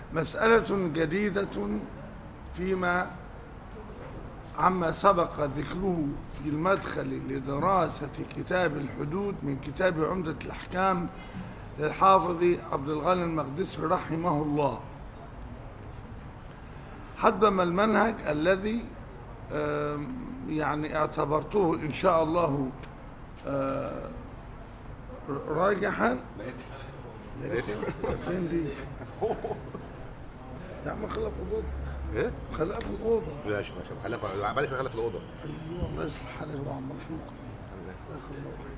مسألة جديدة فيما عما سبق ذكره في المدخل لدراسة كتاب الحدود من كتاب عمدة الأحكام للحافظ عبد الغني المقدسي رحمه الله حدم المنهج الذي آم، يعني اعتبرته إن شاء الله آه، راجحا فين دي؟ يا عم خليها في الأوضة ايه؟ خليها في الأوضة ماشي ماشي خليها في عمالك خليها في الاوضه أيوة الله يصلح حالك يا عم مشوق آخر موقع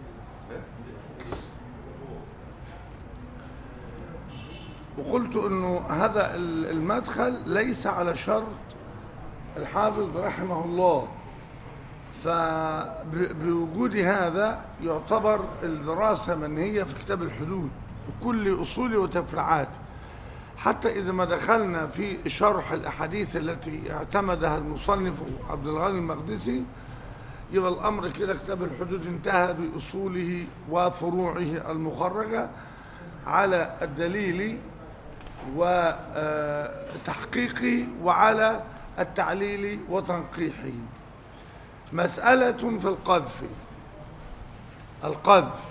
وقلت انه هذا ال- المدخل ليس على شرط الحافظ رحمه الله فبوجود هذا يعتبر الدراسة منهية في كتاب الحدود بكل أصوله وتفرعاته حتى إذا ما دخلنا في شرح الأحاديث التي اعتمدها المصنف عبد الغني المقدسي يبقى الأمر كده كتاب الحدود انتهى بأصوله وفروعه المخرجة على الدليل وتحقيقه وعلى التعليل وتنقيحه مسألة في القذف القذف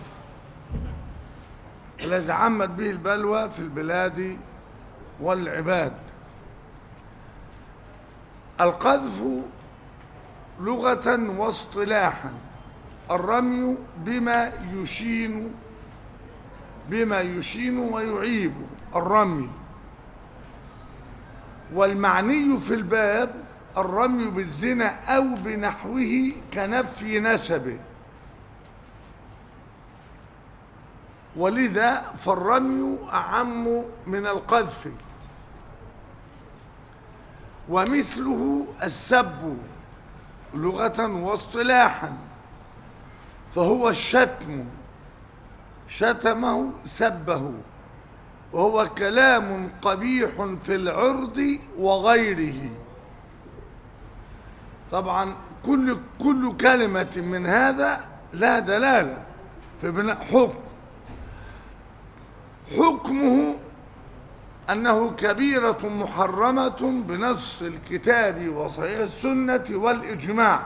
الذي عمت به البلوى في البلاد والعباد القذف لغة واصطلاحا الرمي بما يشين بما يشين ويعيب الرمي والمعني في الباب الرمي بالزنا أو بنحوه كنفي نسبه ولذا فالرمي أعم من القذف ومثله السب لغة واصطلاحا فهو الشتم شتمه سبه وهو كلام قبيح في العرض وغيره طبعا كل كل كلمة من هذا لها دلالة في بناء حكم حكمه أنه كبيرة محرمة بنص الكتاب وصحيح السنة والإجماع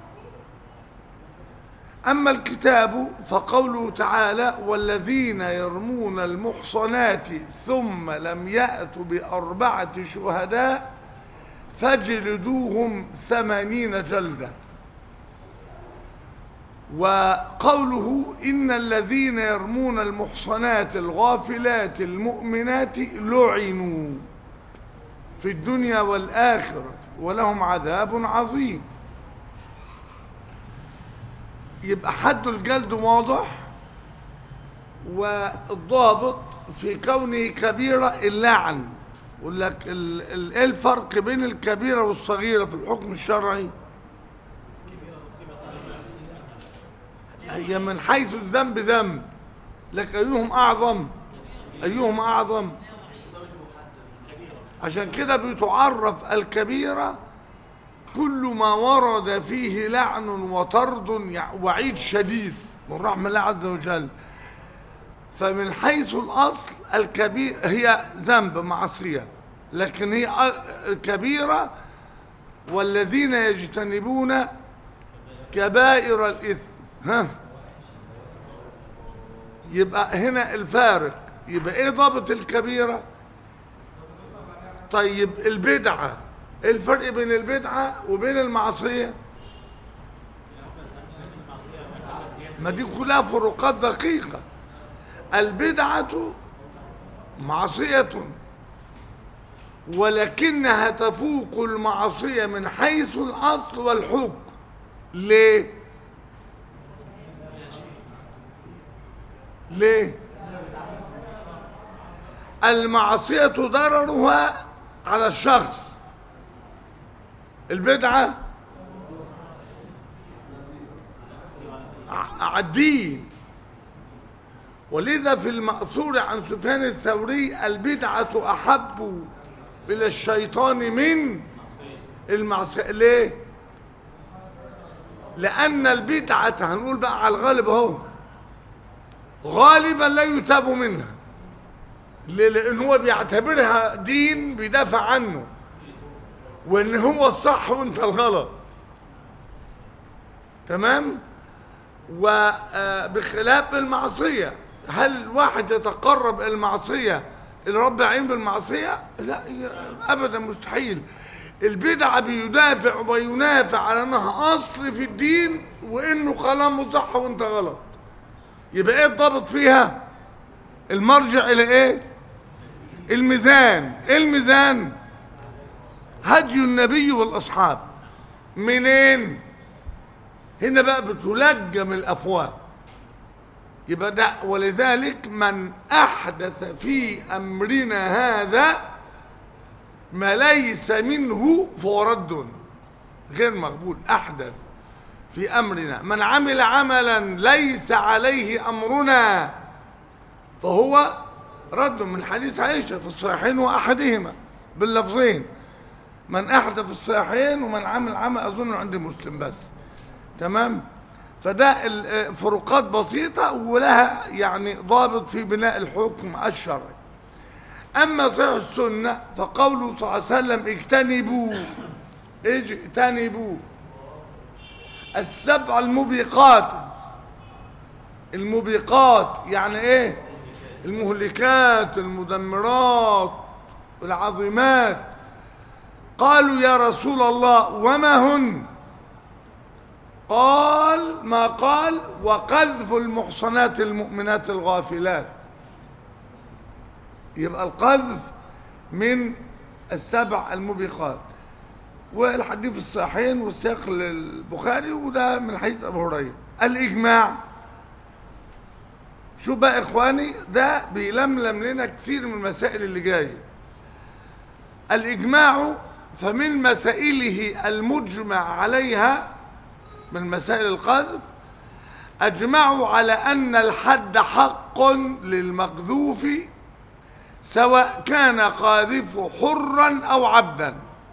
أما الكتاب فقوله تعالى والذين يرمون المحصنات ثم لم يأتوا بأربعة شهداء فاجلدوهم ثمانين جلدة وقوله إن الذين يرمون المحصنات الغافلات المؤمنات لعنوا في الدنيا والآخرة ولهم عذاب عظيم يبقى حد الجلد واضح والضابط في كونه كبيرة اللعن يقول لك ال- ال- ايه الفرق بين الكبيرة والصغيرة في الحكم الشرعي هي من حيث الذنب ذنب لك أيهم أعظم أيهم أعظم عشان كده بتعرف الكبيرة كل ما ورد فيه لعن وطرد يع- وعيد شديد من رحمة الله عز وجل فمن حيث الأصل الكبير هي ذنب معصية لكن هي أ- كبيرة والذين يجتنبون كبائر الإثم ها يبقى هنا الفارق يبقى ايه ضابط الكبيرة طيب البدعة ايه الفرق بين البدعة وبين المعصية ما دي كلها فروقات دقيقة البدعة معصية ولكنها تفوق المعصية من حيث الأصل والحكم ليه؟ ليه؟ المعصية ضررها على الشخص البدعة ع- على الدين ولذا في المأثور عن سفيان الثوري البدعة أحب إلى الشيطان من المعصية ليه؟ لأن البدعة هنقول بقى على الغالب أهو غالبا لا يتاب منها ليه؟ لان هو بيعتبرها دين بيدافع عنه وان هو الصح وانت الغلط تمام وبخلاف المعصية هل واحد يتقرب إلى المعصية إلى رب العالمين بالمعصية لا ي- أبدا مستحيل البدعة بيدافع وينافع على أنها أصل في الدين وإنه كلامه صح وأنت غلط يبقى إيه الضابط فيها المرجع إلى إيه الميزان إيه الميزان هدي النبي والأصحاب منين هنا بقى بتلجم الافواه يبقى ده ولذلك من احدث في امرنا هذا ما ليس منه فهو رد غير مقبول احدث في امرنا من عمل عملا ليس عليه امرنا فهو رد من حديث عائشه في الصحيحين واحدهما باللفظين من احدث في الصحيحين ومن عمل عمل اظن عند مسلم بس تمام فده ال- فروقات بسيطة ولها يعني ضابط في بناء الحكم الشرعي أما صحيح السنة فقوله صلى الله عليه وسلم اجتنبوا اجتنبوا السبع الموبقات الموبقات يعني ايه المهلكات المدمرات العظيمات قالوا يا رسول الله وما هن قال ما قال وقذف المحصنات المؤمنات الغافلات يبقى القذف من السبع الموبقات والحديث في الصحيحين والسياق للبخاري وده من حديث ابو هريره الاجماع شو بقى اخواني ده بيلملم لنا كثير من المسائل اللي جايه الاجماع فمن مسائله المجمع عليها من مسائل القذف أجمعوا على أن الحد حق للمقذوف سواء كان قاذفه حرا أو عبدا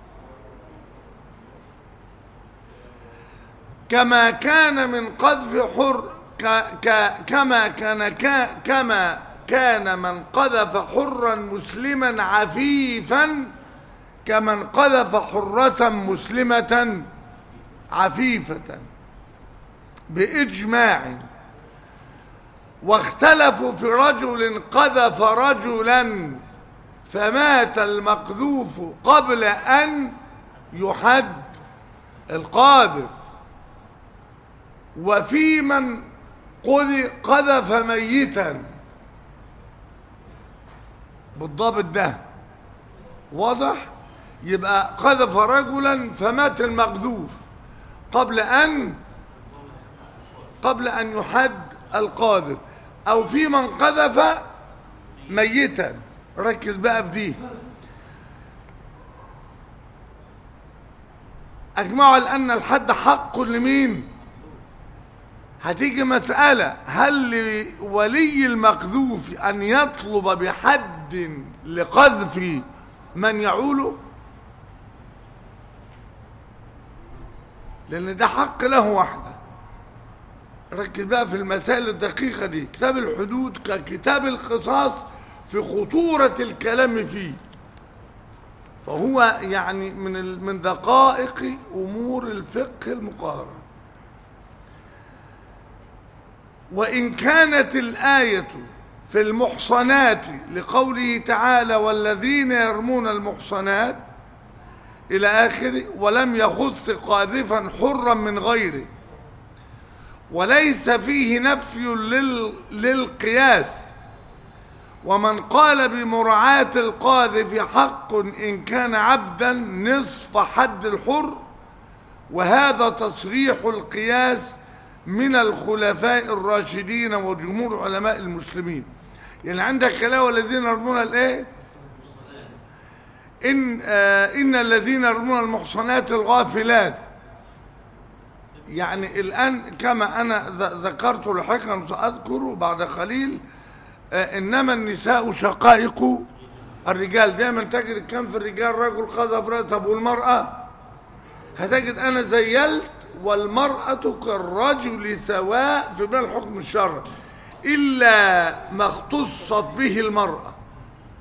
كما كان من قذف حر ك ك كما كان ك كما كان من قذف حرا مسلما عفيفا كمن قذف حرة مسلمة عفيفة بإجماع واختلفوا في رجل قذف رجلا فمات المقذوف قبل أن يحد القاذف وفي من قذ- قذف ميتا بالضابط ده واضح يبقى قذف رجلا فمات المقذوف قبل أن قبل أن يحد القاذف أو في من قذف ميتا ركز بقى في دي أجمعوا على أن الحد حق لمين هتيجي مسألة هل لولي المقذوف أن يطلب بحد لقذف من يعوله لأن ده حق له وحده ركز بقى في المسائل الدقيقة دي كتاب الحدود ككتاب القصاص في خطورة الكلام فيه فهو يعني من ال- من دقائق أمور الفقه المقارن وإن كانت الآية في المحصنات لقوله تعالى والذين يرمون المحصنات إلى آخره ولم يخص قاذفا حرا من غيره وليس فيه نفي لل... للقياس ومن قال بمراعاة القاذف حق إن كان عبدا نصف حد الحر وهذا تصريح القياس من الخلفاء الراشدين وجمهور علماء المسلمين يعني عندك كلام والذين يرمون الايه إن آه إن الذين يرمون المحصنات الغافلات يعني الآن كما أنا ذ- ذكرت لاحقا سأذكر بعد قليل آه إنما النساء شقائق الرجال دايما تجد كم في الرجال رجل قذف رجل طب والمرأة هتجد أنا زيلت والمرأة كالرجل سواء في بين الحكم الشرعي إلا ما اختصت به المرأة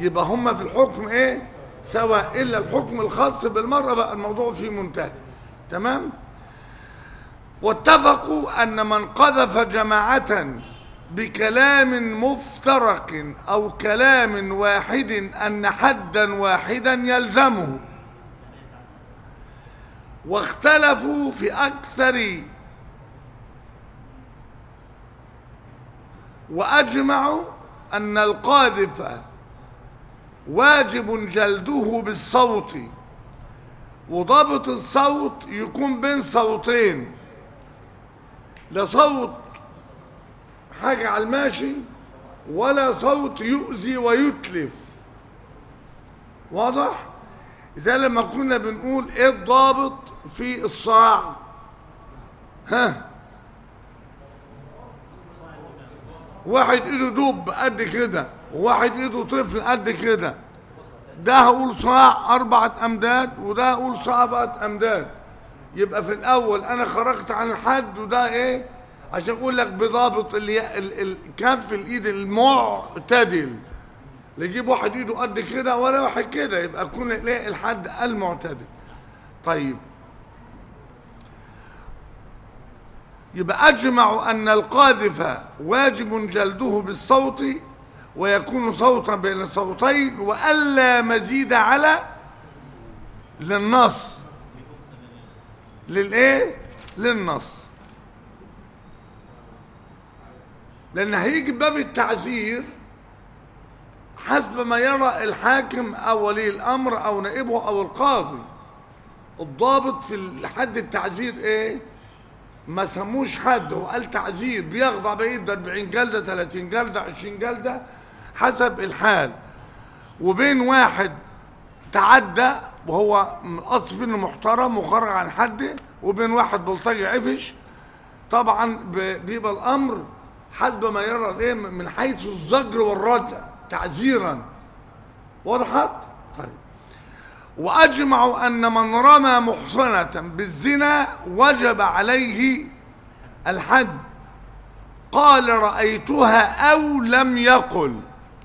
يبقى هما في الحكم ايه سواء الا الحكم الخاص بالمرأة بقى الموضوع فيه منتهي تمام واتفقوا ان من قذف جماعة بكلام مفترق او كلام واحد ان حدا واحدا يلزمه واختلفوا في اكثر واجمعوا ان القاذف واجب جلده بالصوت وضبط الصوت يكون بين صوتين لا صوت حاجة على الماشي ولا صوت يؤذي ويتلف واضح زي لما كنا بنقول ايه الضابط في الصاع ها واحد ايده دب قد كده وواحد ايده طفل قد كده ده هقول صاع أربعة أمداد وده هقول صاع أربعة أمداد يبقى في الأول أنا خرجت عن الحد وده إيه عشان أقول لك بضابط اللي ال- ال- كف الإيد المعتدل لا يجيب واحد إيده قد كده ولا واحد كده يبقى يكون إيه الحد المعتدل طيب يبقى أجمعوا أن القاذف واجب جلده بالصوت ويكون صوتا بين صوتين وألا مزيد على للنص للإيه؟ للنص لأن هيجي باب التعزير حسب ما يرى الحاكم أو ولي الأمر أو نائبه أو القاضي الضابط في حد التعزير إيه؟ ما سموش حد هو قال تعزير بيخضع بإيد 40 جلدة 30 جلدة 20 جلدة حسب الحال وبين واحد تعدى وهو من الأصل فيه إنه محترم وخرج عن حده وبين واحد بلطجي عفش طبعا ب- بيبقى الأمر حسب ما يرى الإيه من حيث الزجر والردع تعزيرا وضحت؟ طيب وأجمعوا أن من رمى محصنة بالزنا وجب عليه الحد قال رأيتها أو لم يقل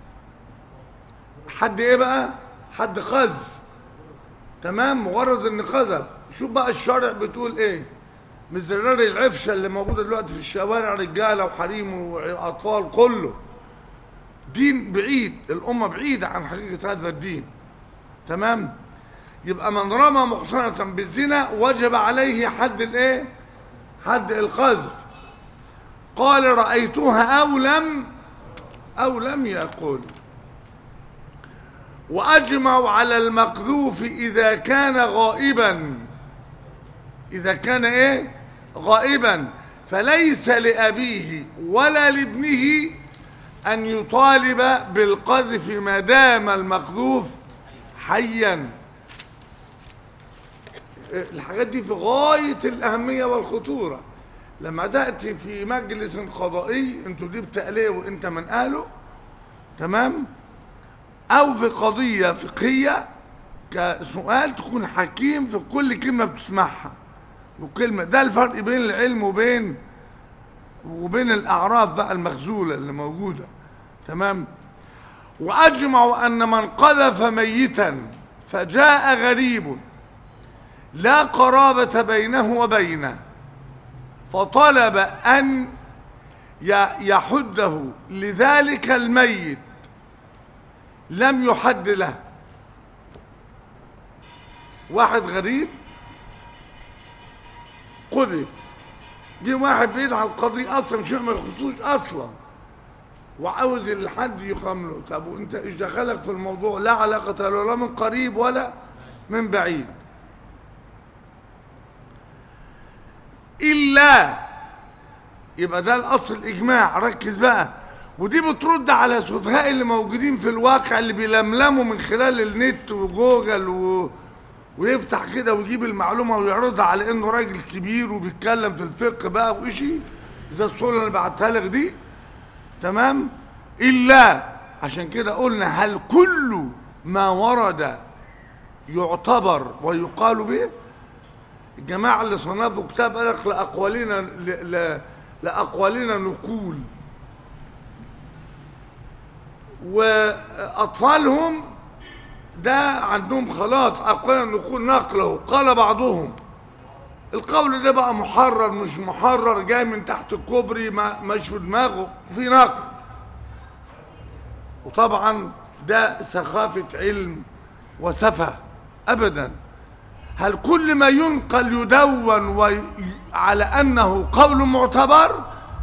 حد إيه بقى؟ حد قذف تمام مجرد إن قذف شوف بقى الشرع بتقول إيه مش زرار العفشة اللي موجودة دلوقتي في الشوارع رجالة وحريم وأطفال كله دين بعيد الأمة بعيدة عن حقيقة هذا الدين تمام يبقى من رمى محصنة بالزنا وجب عليه حد الايه حد القذف قال رأيتها أو لم أو لم يقل وأجمعوا على المقذوف إذا كان غائبا إذا كان إيه غائبا فليس لأبيه ولا لابنه أن يطالب بالقذف ما دام المقذوف حيا الحاجات دي في غاية الأهمية والخطورة لما تأتي في مجلس قضائي انتوا دي بتقليه وانت من أهله تمام أو في قضية فقهية كسؤال تكون حكيم في كل كلمة بتسمعها وكلمة ده الفرق بين العلم وبين وبين الأعراف بقى المخزولة اللي موجودة تمام وأجمعوا أن من قذف ميتا فجاء غريب لا قرابة بينه وبينه فطلب أن ي- يحده لذلك الميت لم يحد له واحد غريب قذف دي واحد بعيد عن القضية أصلا شيء ما يخصوش أصلا وعاوز الحد يقام له طب وانت ايش دخلك في الموضوع لا علاقة له لا من قريب ولا من بعيد إلا يبقى ده الأصل الإجماع ركز بقى ودي بترد على سفهاء اللي موجودين في الواقع اللي بيلملموا من خلال النت وجوجل و... ويفتح كده ويجيب المعلومة ويعرضها على إنه راجل كبير وبيتكلم في الفقه بقى وإشي زي الصورة اللي بعتها لك دي تمام إلا عشان كده قلنا هل كل ما ورد يعتبر ويقال به الجماعة اللي صنفوا كتاب قال لك لأقوالنا ل- ل- لأقوالنا نقول وأطفالهم ده عندهم خلاص أقوال نقول نقله قال بعضهم القول ده بقى محرر مش محرر جاي من تحت الكوبري ما مش في دماغه في نقل وطبعا ده سخافة علم وسفه أبدا هل كل ما ينقل يدون وي... على أنه قول معتبر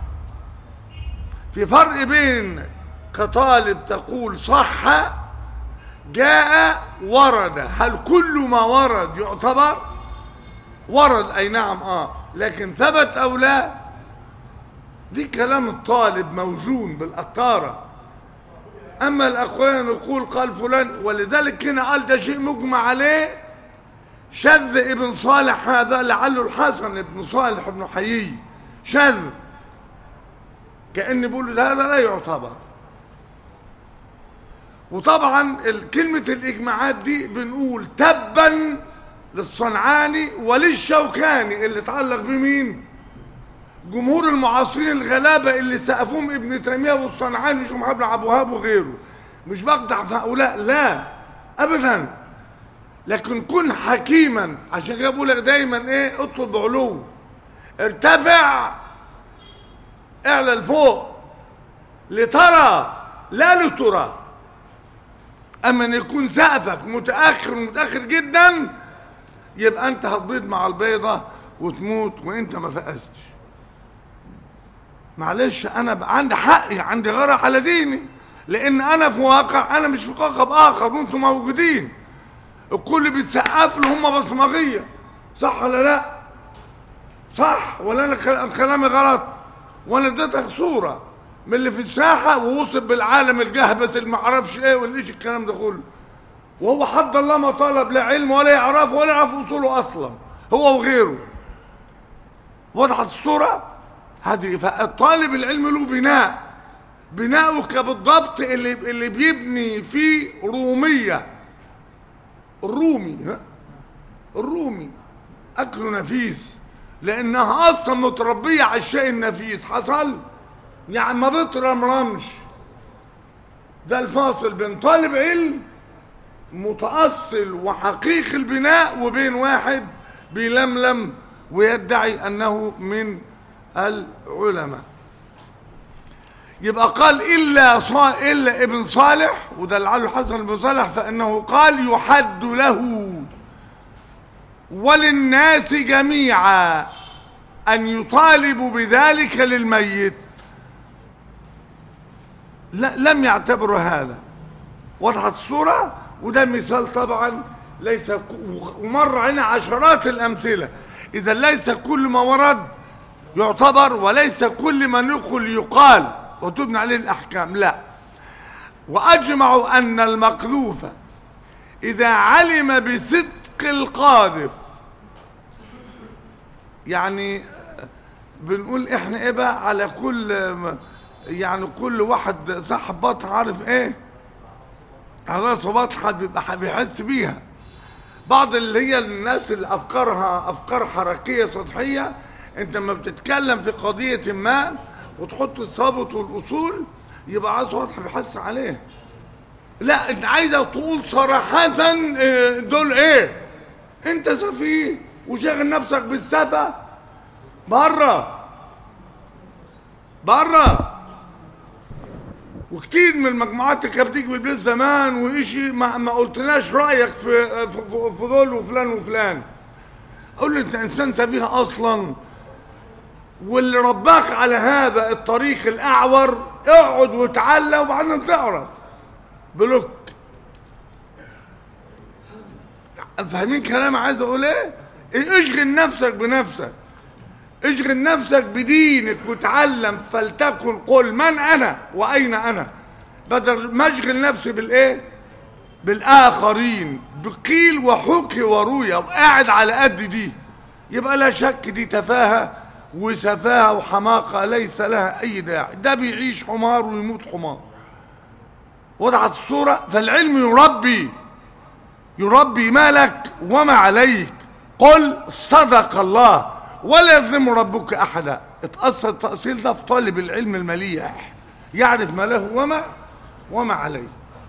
في فرق بين كطالب تقول صح جاء ورد هل كل ما ورد يعتبر ورد أي نعم آه لكن ثبت أو لا دي كلام الطالب موزون بالقطارة أما الأخوان يقول قال فلان ولذلك هنا قال ده شيء مجمع عليه شذ ابن صالح هذا لعله الحسن ابن صالح ابن حيي شذ كأن بيقول هذا لا يعتبر وطبعا كلمة الإجماعات دي بنقول تبا للصنعاني وللشوكاني اللي اتعلق بمين جمهور المعاصرين الغلابة اللي سقفوهم ابن تيمية والصنعاني مش محمد بن عبد الوهاب وغيره مش بقطع في هؤلاء لا أبدا لكن كن حكيما عشان كده بقول لك دايما ايه اطلب بعلو ارتفع اعلى لفوق لترى لا لترى اما ان يكون سقفك متاخر متاخر جدا يبقى انت هتبيض مع البيضه وتموت وانت ما فقستش معلش انا بقى عندي حقي عندي غرق على ديني لان انا في واقع انا مش في كوكب اخر وانتم موجودين الكل بيتسقف له هم بصمجيه صح ولا لا صح ولا انا كلامي غلط وانا اديتك صوره من اللي في الساحه ووصف بالعالم الجهبذ اللي ما اعرفش ايه والايش الكلام ده كله وهو حد الله ما طلب لا علم ولا يعرفه ولا يعرف اصوله اصلا هو وغيره وضحت الصوره هذه فالطالب العلم له بناء بناؤك بالضبط اللي اللي بيبني فيه روميه الرومي ها الرومي اكله نفيس لانها اصلا متربيه على الشيء النفيس حصل يعني ما بترم رمش ده الفاصل بين طالب علم متأصل وحقيقي البناء وبين واحد بيلملم ويدعي انه من العلماء يبقى قال الا صا الا ابن صالح وده لعله حسن بن صالح فانه قال يحد له وللناس جميعا ان يطالبوا بذلك للميت لا لم يعتبروا هذا وضحت الصورة وده مثال طبعا ليس ومر علينا عشرات الأمثلة إذا ليس كل ما ورد يعتبر وليس كل ما نقل يقال وتبنى عليه الأحكام لا وأجمعوا أن المقذوف إذا علم بصدق القاذف يعني بنقول احنا ايه بقى على كل يعني كل واحد صاحب بطن عارف ايه على راسه بطحه بيبقى بيحس بيها بعض اللي هي الناس اللي افكارها افكار حركيه سطحيه انت لما بتتكلم في قضيه ما وتحط الثابت والاصول يبقى عايز واضح بيحس عليه لا انت عايزه تقول صراحه دول ايه انت سفيه وشاغل نفسك بالسفه بره بره وكتير من المجموعات اللي كانت بتيجي من البيت زمان وإشي ما, ما قلتناش رايك في في, في دول وفلان وفلان اقول له انت انسان سفيه اصلا واللي رباك على هذا الطريق الاعور اقعد وتعلى وبعدين تعرف بلوك فاهمين كلام عايز اقول ايه اشغل نفسك بنفسك اشغل نفسك بدينك وتعلم فلتكن قل من انا واين انا بدل ما اشغل نفسي بالايه بالاخرين بقيل وحكي وروية وقاعد على قد دي يبقى لا شك دي تفاهه وسفاهه وحماقه ليس لها اي داعي ده بيعيش حمار ويموت حمار وضعت الصوره فالعلم يربي يربي ما لك وما عليك قل صدق الله ولا يظلم ربك احدا اتاثر التاصيل ده في طالب العلم المليح يعرف ما له وما وما عليه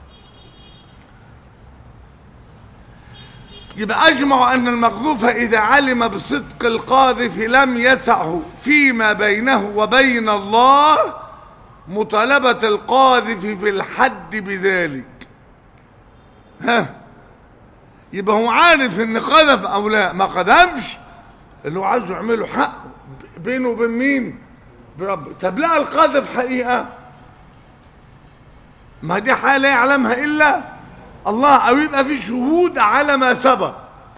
يبقى أجمع أن المقذوف إذا علم بصدق القاذف لم يسعه فيما بينه وبين الله مطالبة القاذف في الحد بذلك ها يبقى هو عارف ان قذف او لا ما قذفش اللي هو عايزه يعمله حق بينه وبين مين برب طب لا القذف حقيقة ما دي حاجة لا يعلمها إلا الله أو يبقى في شهود على ما سبق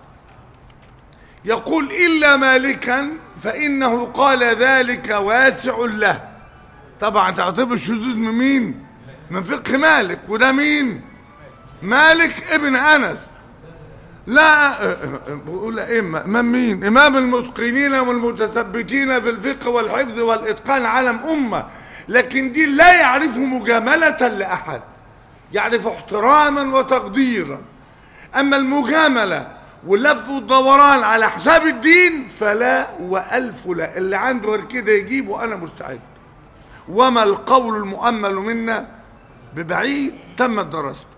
يقول إلا مالكا فإنه قال ذلك واسع له طبعا تعتبر الشذوذ من مين من فقه مالك وده مين مالك ابن أنس لا بقول إما من مين إمام المتقنين والمتثبتين في الفقه والحفظ والإتقان علم أمة لكن دي لا يعرف مجاملة لأحد يعرف احتراما وتقديرا أما المجاملة واللف والدوران على حساب الدين فلا وألف لا اللي عنده غير كده يجيب وأنا مستعد وما القول المؤمل منا ببعيد تمت دراسته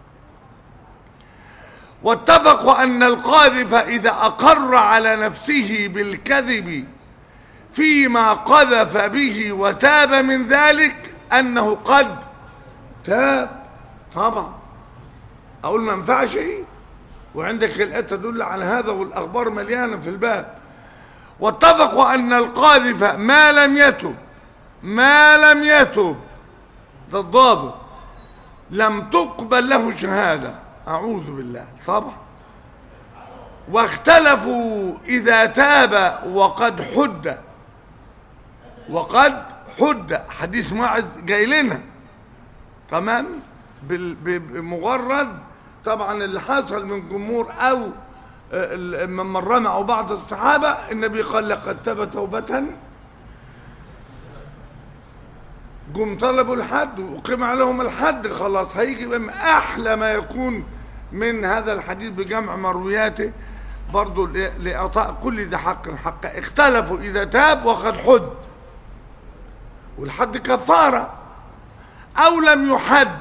واتفقوا أن القاذف إذا أقر على نفسه بالكذب فيما قذف به وتاب من ذلك أنه قد تاب طبعا أقول ما ينفعش إيه وعندك الآية تدل على هذا والأخبار مليانة في الباب واتفقوا أن القاذف ما لم يتب ما لم يتب ده الضابط لم تقبل له شهادة أعوذ بالله طبعا واختلفوا إذا تاب وقد حد وقد حد حديث معز جاي لنا تمام بال- بمجرد طبعا اللي حصل من جمهور او آه، من من رمى او بعض الصحابه النبي قال لقد تاب توبه جم طلبوا الحد وقيم عليهم الحد خلاص هيجي بقى احلى ما يكون من هذا الحديث بجمع مروياته برضو ل- لاعطاء كل ذي حق حق اختلفوا اذا تاب وقد حد والحد كفاره او لم يحد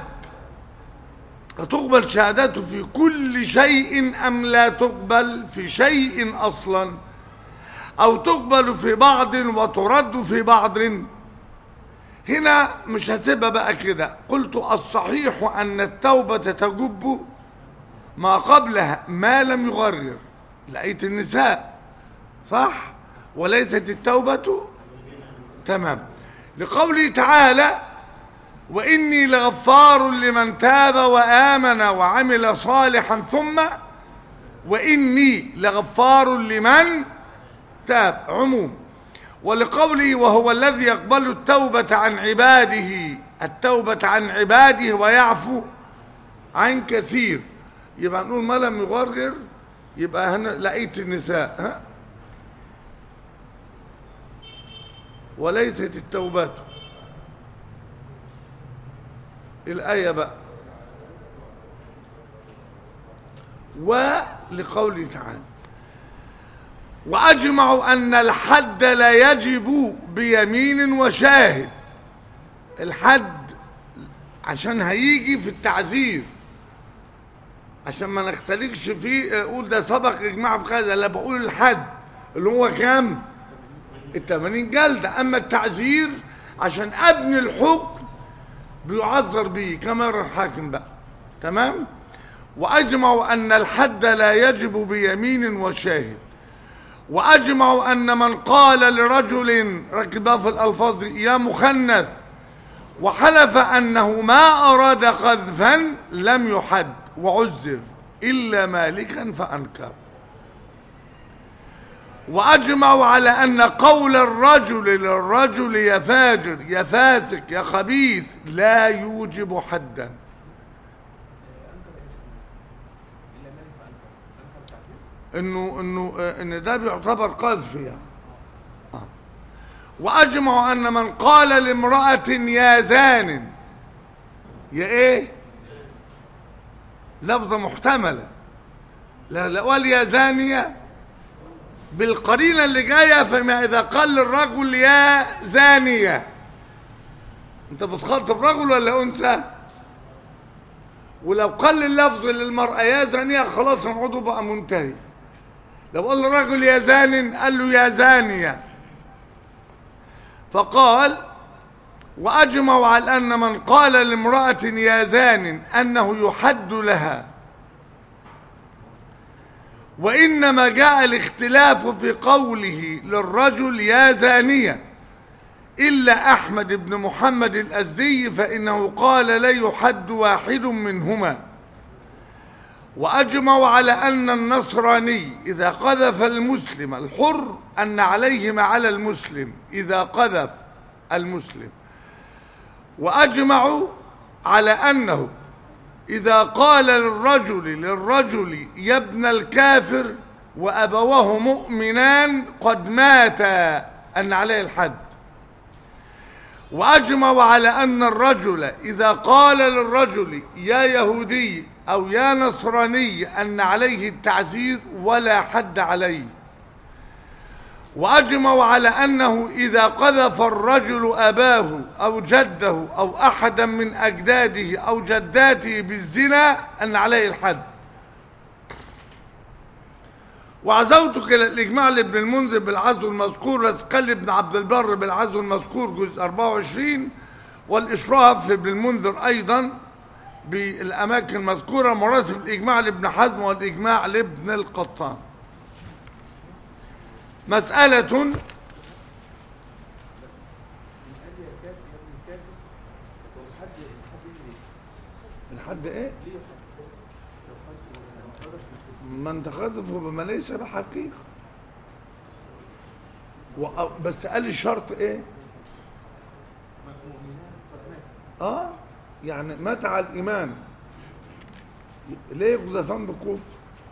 فتقبل شهادته في كل شيء ام لا تقبل في شيء اصلا او تقبل في بعض وترد في بعض هنا مش هسيبها بقى كده قلت الصحيح ان التوبه تجب ما قبلها ما لم يغرر لقيت النساء صح وليست التوبه تمام لقوله تعالى وإني لغفار لمن تاب وآمن وعمل صالحا ثم وإني لغفار لمن تاب عموم ولقوله وهو الذي يقبل التوبة عن عباده التوبة عن عباده ويعفو عن كثير يبقى نقول ما لم يغرر يبقى هنا لقيت النساء ها وليست التوبة الآية بقى ولقوله تعالى وأجمعوا أن الحد لا يجب بيمين وشاهد الحد عشان هيجي في التعزير عشان ما نختلفش فيه اقول ده سبق اجماع في كذا لا بقول الحد اللي هو كام التمانين جلدة اما التعزير عشان ابني الحكم بيعذر به كما يرى الحاكم بقى تمام واجمعوا ان الحد لا يجب بيمين وشاهد واجمعوا ان من قال لرجل ركبها في الالفاظ دي، يا مخنث وحلف انه ما اراد قذفا لم يحد وعذر الا مالكا فانكر واجمعوا على ان قول الرجل للرجل يا فاجر يا فاسق يا خبيث لا يوجب حدا انه انه آه، ان ده بيعتبر قذف يعني آه. واجمعوا ان من قال لامراه يا زان يا ايه لفظه محتمله لا لا ولا يا زانيه بالقرينه اللي جايه فما اذا قال للرجل يا زانيه انت بتخاطب رجل ولا انثى ولو قل اللفظ للمرأة يا زانية خلاص الموضوع بقى منتهي لو قال الرجل يا زان قال له يا زانية فقال وأجمعوا على أن من قال لامرأة يا زان أنه يحد لها وإنما جاء الاختلاف في قوله للرجل يا زانية إلا أحمد بن محمد الأزدي فإنه قال لا يحد واحد منهما وأجمعوا على أن النصراني إذا قذف المسلم الحر أن عليه ما على المسلم إذا قذف المسلم وأجمعوا على أنه إذا قال للرجل للرجل يا ابن الكافر وأبواه مؤمنان قد ماتا أن عليه الحد وأجمعوا على أن الرجل إذا قال للرجل يا يهودي أو يا نصراني أن عليه التعزير ولا حد عليه وأجمعوا على أنه إذا قذف الرجل أباه أو جده أو أحدا من أجداده أو جداته بالزنا أن عليه الحد وعزوتك إلى الإجماع لابن المنذر بالعزو المذكور رزقل بن عبد البر بالعزو المذكور جزء 24 والإشراف لابن المنذر أيضا بالأماكن المذكورة مراتب الإجماع لابن حزم والإجماع لابن القطان مسألة الحد ايه من تخذفه بما ليس بحقيقة و- بس قال الشرط ايه اه يعني مات على الايمان ليه يقذفان بكفر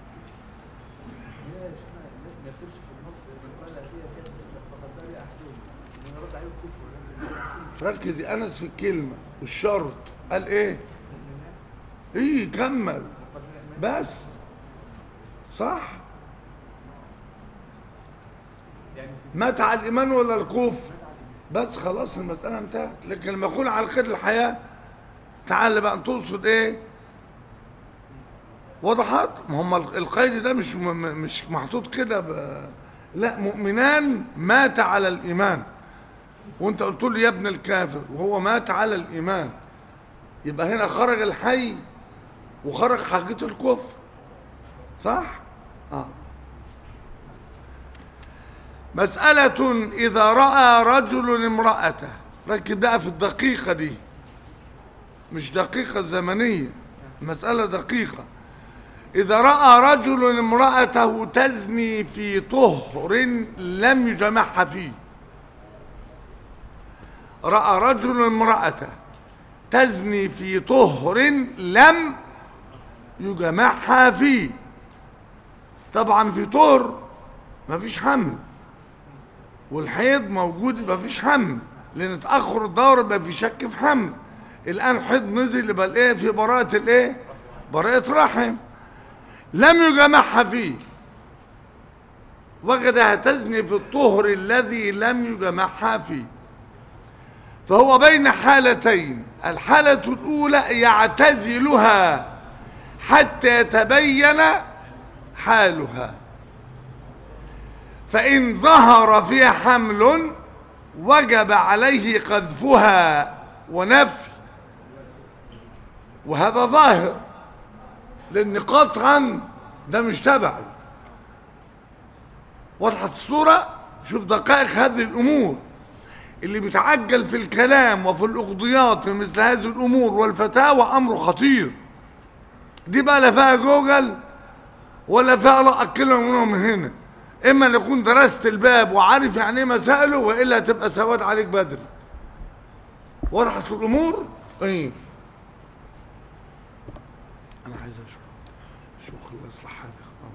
ركز يا انس في الكلمه الشرط قال ايه ايه كمل بس صح مات على الايمان ولا الكفر بس خلاص المساله انتهت لكن لما يكون على قيد الحياه تعال بقى تقصد ايه وضحت ما هم القيد ده مش م- م- مش محطوط كده ب- لا مؤمنان مات على الايمان وانت قلت له يا ابن الكافر وهو مات على الايمان يبقى هنا خرج الحي وخرج حاجة الكفر صح اه مسألة إذا رأى رجل امرأته ركب بقى في الدقيقة دي مش دقيقة زمنية مسألة دقيقة إذا رأى رجل امرأته تزني في طهر لم يجمعها فيه رأى رجل امرأته تزني في طهر لم يجمعها فيه طبعا في طهر مفيش حمل والحيض موجود مفيش حمل لان تاخر الدوره يبقى في شك في حمل الان حيض نزل يبقى الايه في براءه الايه براءه رحم لم يجمعها فيه وجدها تزني في الطهر الذي لم يجمعها فيه فهو بين حالتين الحالة الأولى يعتزلها حتى يتبين حالها فإن ظهر فيها حمل وجب عليه قذفها ونفي وهذا ظاهر لأن قطعا ده مش تبعي وضحت الصورة شوف دقائق هذه الأمور اللي بيتعجل في الكلام وفي الأقضيات في مثل هذه الأمور والفتاوى أمر خطير دي بقى لا فيها جوجل ولا فيها لا أكلها منهم من هنا إما أن يكون درست الباب وعارف يعني إيه مسائله وإلا تبقى سواد عليك بدري وضحت الأمور؟ إيه أنا عايز أشوف شو خلص لحالي خلاص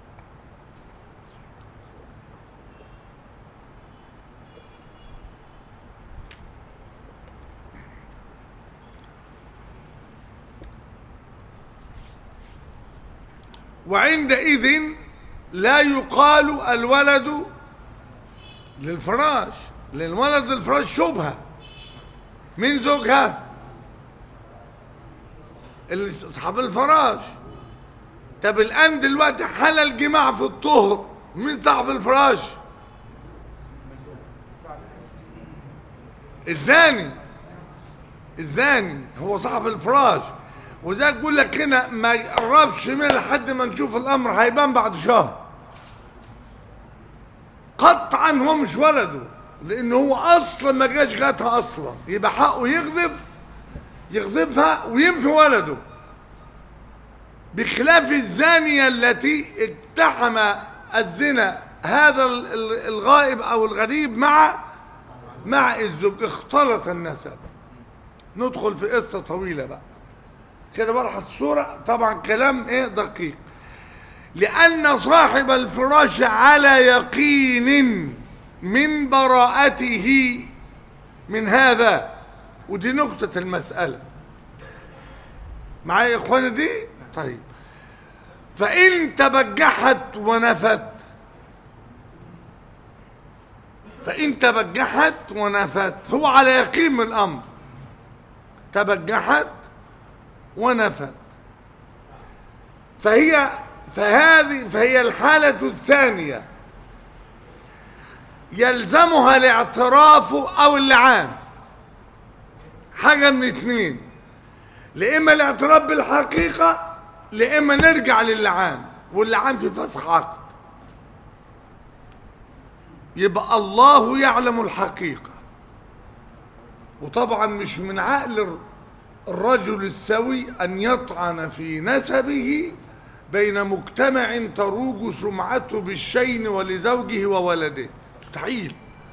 وعندئذ لا يقال الولد للفراش لأن الولد للفراش شبهة من زوجها اللي اصحاب الفراش طب الان دلوقتي حل الجماع في الطهر مين صاحب الفراش الزاني الزاني هو صاحب الفراش وذاك بيقول لك هنا ما يقربش من لحد ما نشوف الامر هيبان بعد شهر قطعا هو مش ولده لان هو اصلا ما جاش جاتها اصلا يبقى حقه يغذف يغذفها وينفي ولده بخلاف الزانية التي اقتحم الزنا هذا ال- ال- الغائب او الغريب مع مع الزوج اختلط النسب ندخل في قصة طويلة بقى كده بلحظ الصورة طبعا كلام ايه دقيق لأن صاحب الفراش على يقين من براءته من هذا ودي نقطة المسألة معايا يا اخواني دي طيب فإن تبجحت ونفت فإن تبجحت ونفت هو على يقين من الأمر تبجحت ونفت فهي فهذه فهي الحالة الثانية يلزمها الاعتراف أو اللعان حاجة من اتنين لإما الاعتراف بالحقيقة لإما نرجع للعان واللعان في فسخ عقد يبقى الله يعلم الحقيقة وطبعا مش من عقل الرجل السوي أن يطعن في نسبه بين مجتمع تروج سمعته بالشين ولزوجه وولده مستحيل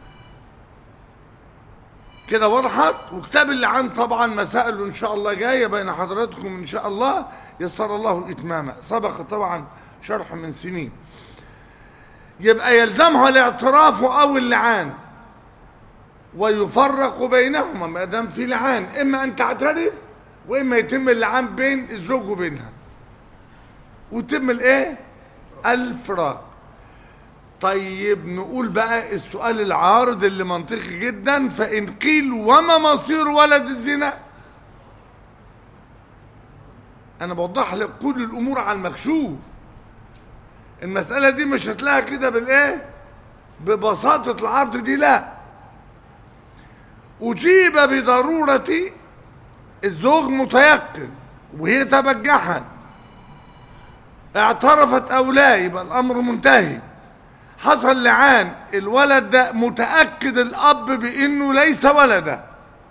كده وضحت وكتاب اللعان طبعا مسائل ان شاء الله جايه بين حضراتكم ان شاء الله يسر الله اتمامها سبق طبعا شرح من سنين يبقى يلزمها الاعتراف او اللعان ويفرق بينهما ما دام في لعان اما ان تعترف واما يتم اللعان بين الزوج وبينها ويتم الايه الفراق طيب نقول بقى السؤال العارض اللي منطقي جدا فإن قيل وما مصير ولد الزنا أنا بوضح لك كل الأمور على المكشوف المسألة دي مش هتلاقيها كده بالإيه ببساطة العرض دي لا أجيب بضرورة الزوج متيقن وهي تبجحت اعترفت أو لا يبقى الأمر منتهي حصل لعان الولد ده متأكد الأب بأنه ليس ولدا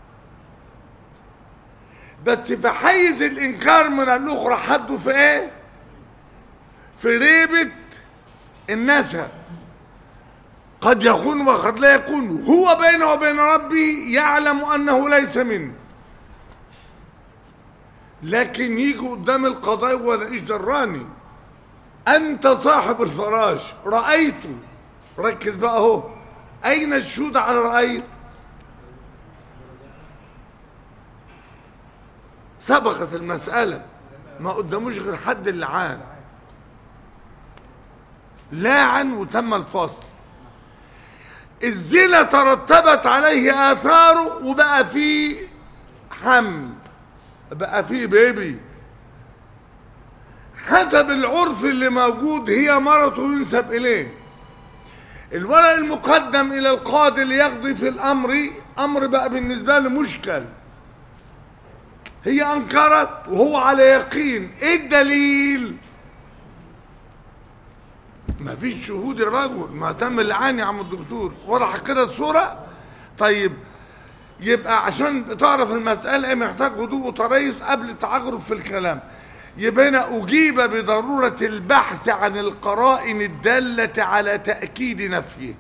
بس في حيز الإنكار من الأخرى حده في إيه؟ في ريبة النسب قد يكون وقد لا يكون هو بينه وبين ربي يعلم أنه ليس منه لكن يجي قدام القضاء ولا إيش دراني أنت صاحب الفراش رأيته ركز بقى اهو أين الشهود على رأيت سبقت المسألة ما قداموش غير حد اللعان لاعن وتم الفصل الزنا ترتبت عليه آثاره وبقى فيه حمل بقى فيه بيبي حسب العرف اللي موجود هي مرته ينسب إليه الورق المقدم إلى القاضي ليقضي في الأمر أمر بقى بالنسبة له مشكل هي أنكرت وهو على يقين إيه الدليل ما فيش شهود الرجل ما تم اللعان يا عم الدكتور وضح كده الصورة طيب يبقى عشان تعرف المسألة ايه محتاج هدوء وتريث قبل التعجرف في الكلام يبقى هنا أجيب بضرورة البحث عن القرائن الدالة على تأكيد نفيه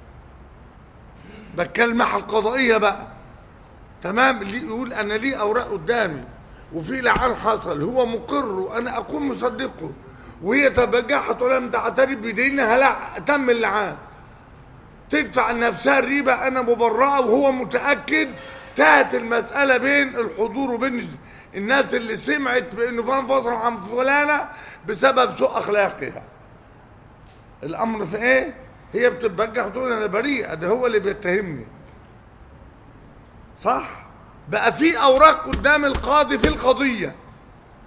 بتكلم مع القضائية بقى تمام اللي يقول أنا ليه أوراق قدامي وفي لعان حصل هو مقر وأنا أكون مصدقه وهي تبجحت ولم تعترف بدينها لا تم اللعان تدفع لنفسها الريبة أنا مبرأة وهو متأكد تهت المسألة بين الحضور وبين الناس اللي سمعت بأنه فلان فصل عن فلانة بسبب سوء أخلاقها الأمر في إيه؟ هي بتتبجح وتقول أنا بريئة ده هو اللي بيتهمني صح؟ بقى في أوراق قدام القاضي في القضية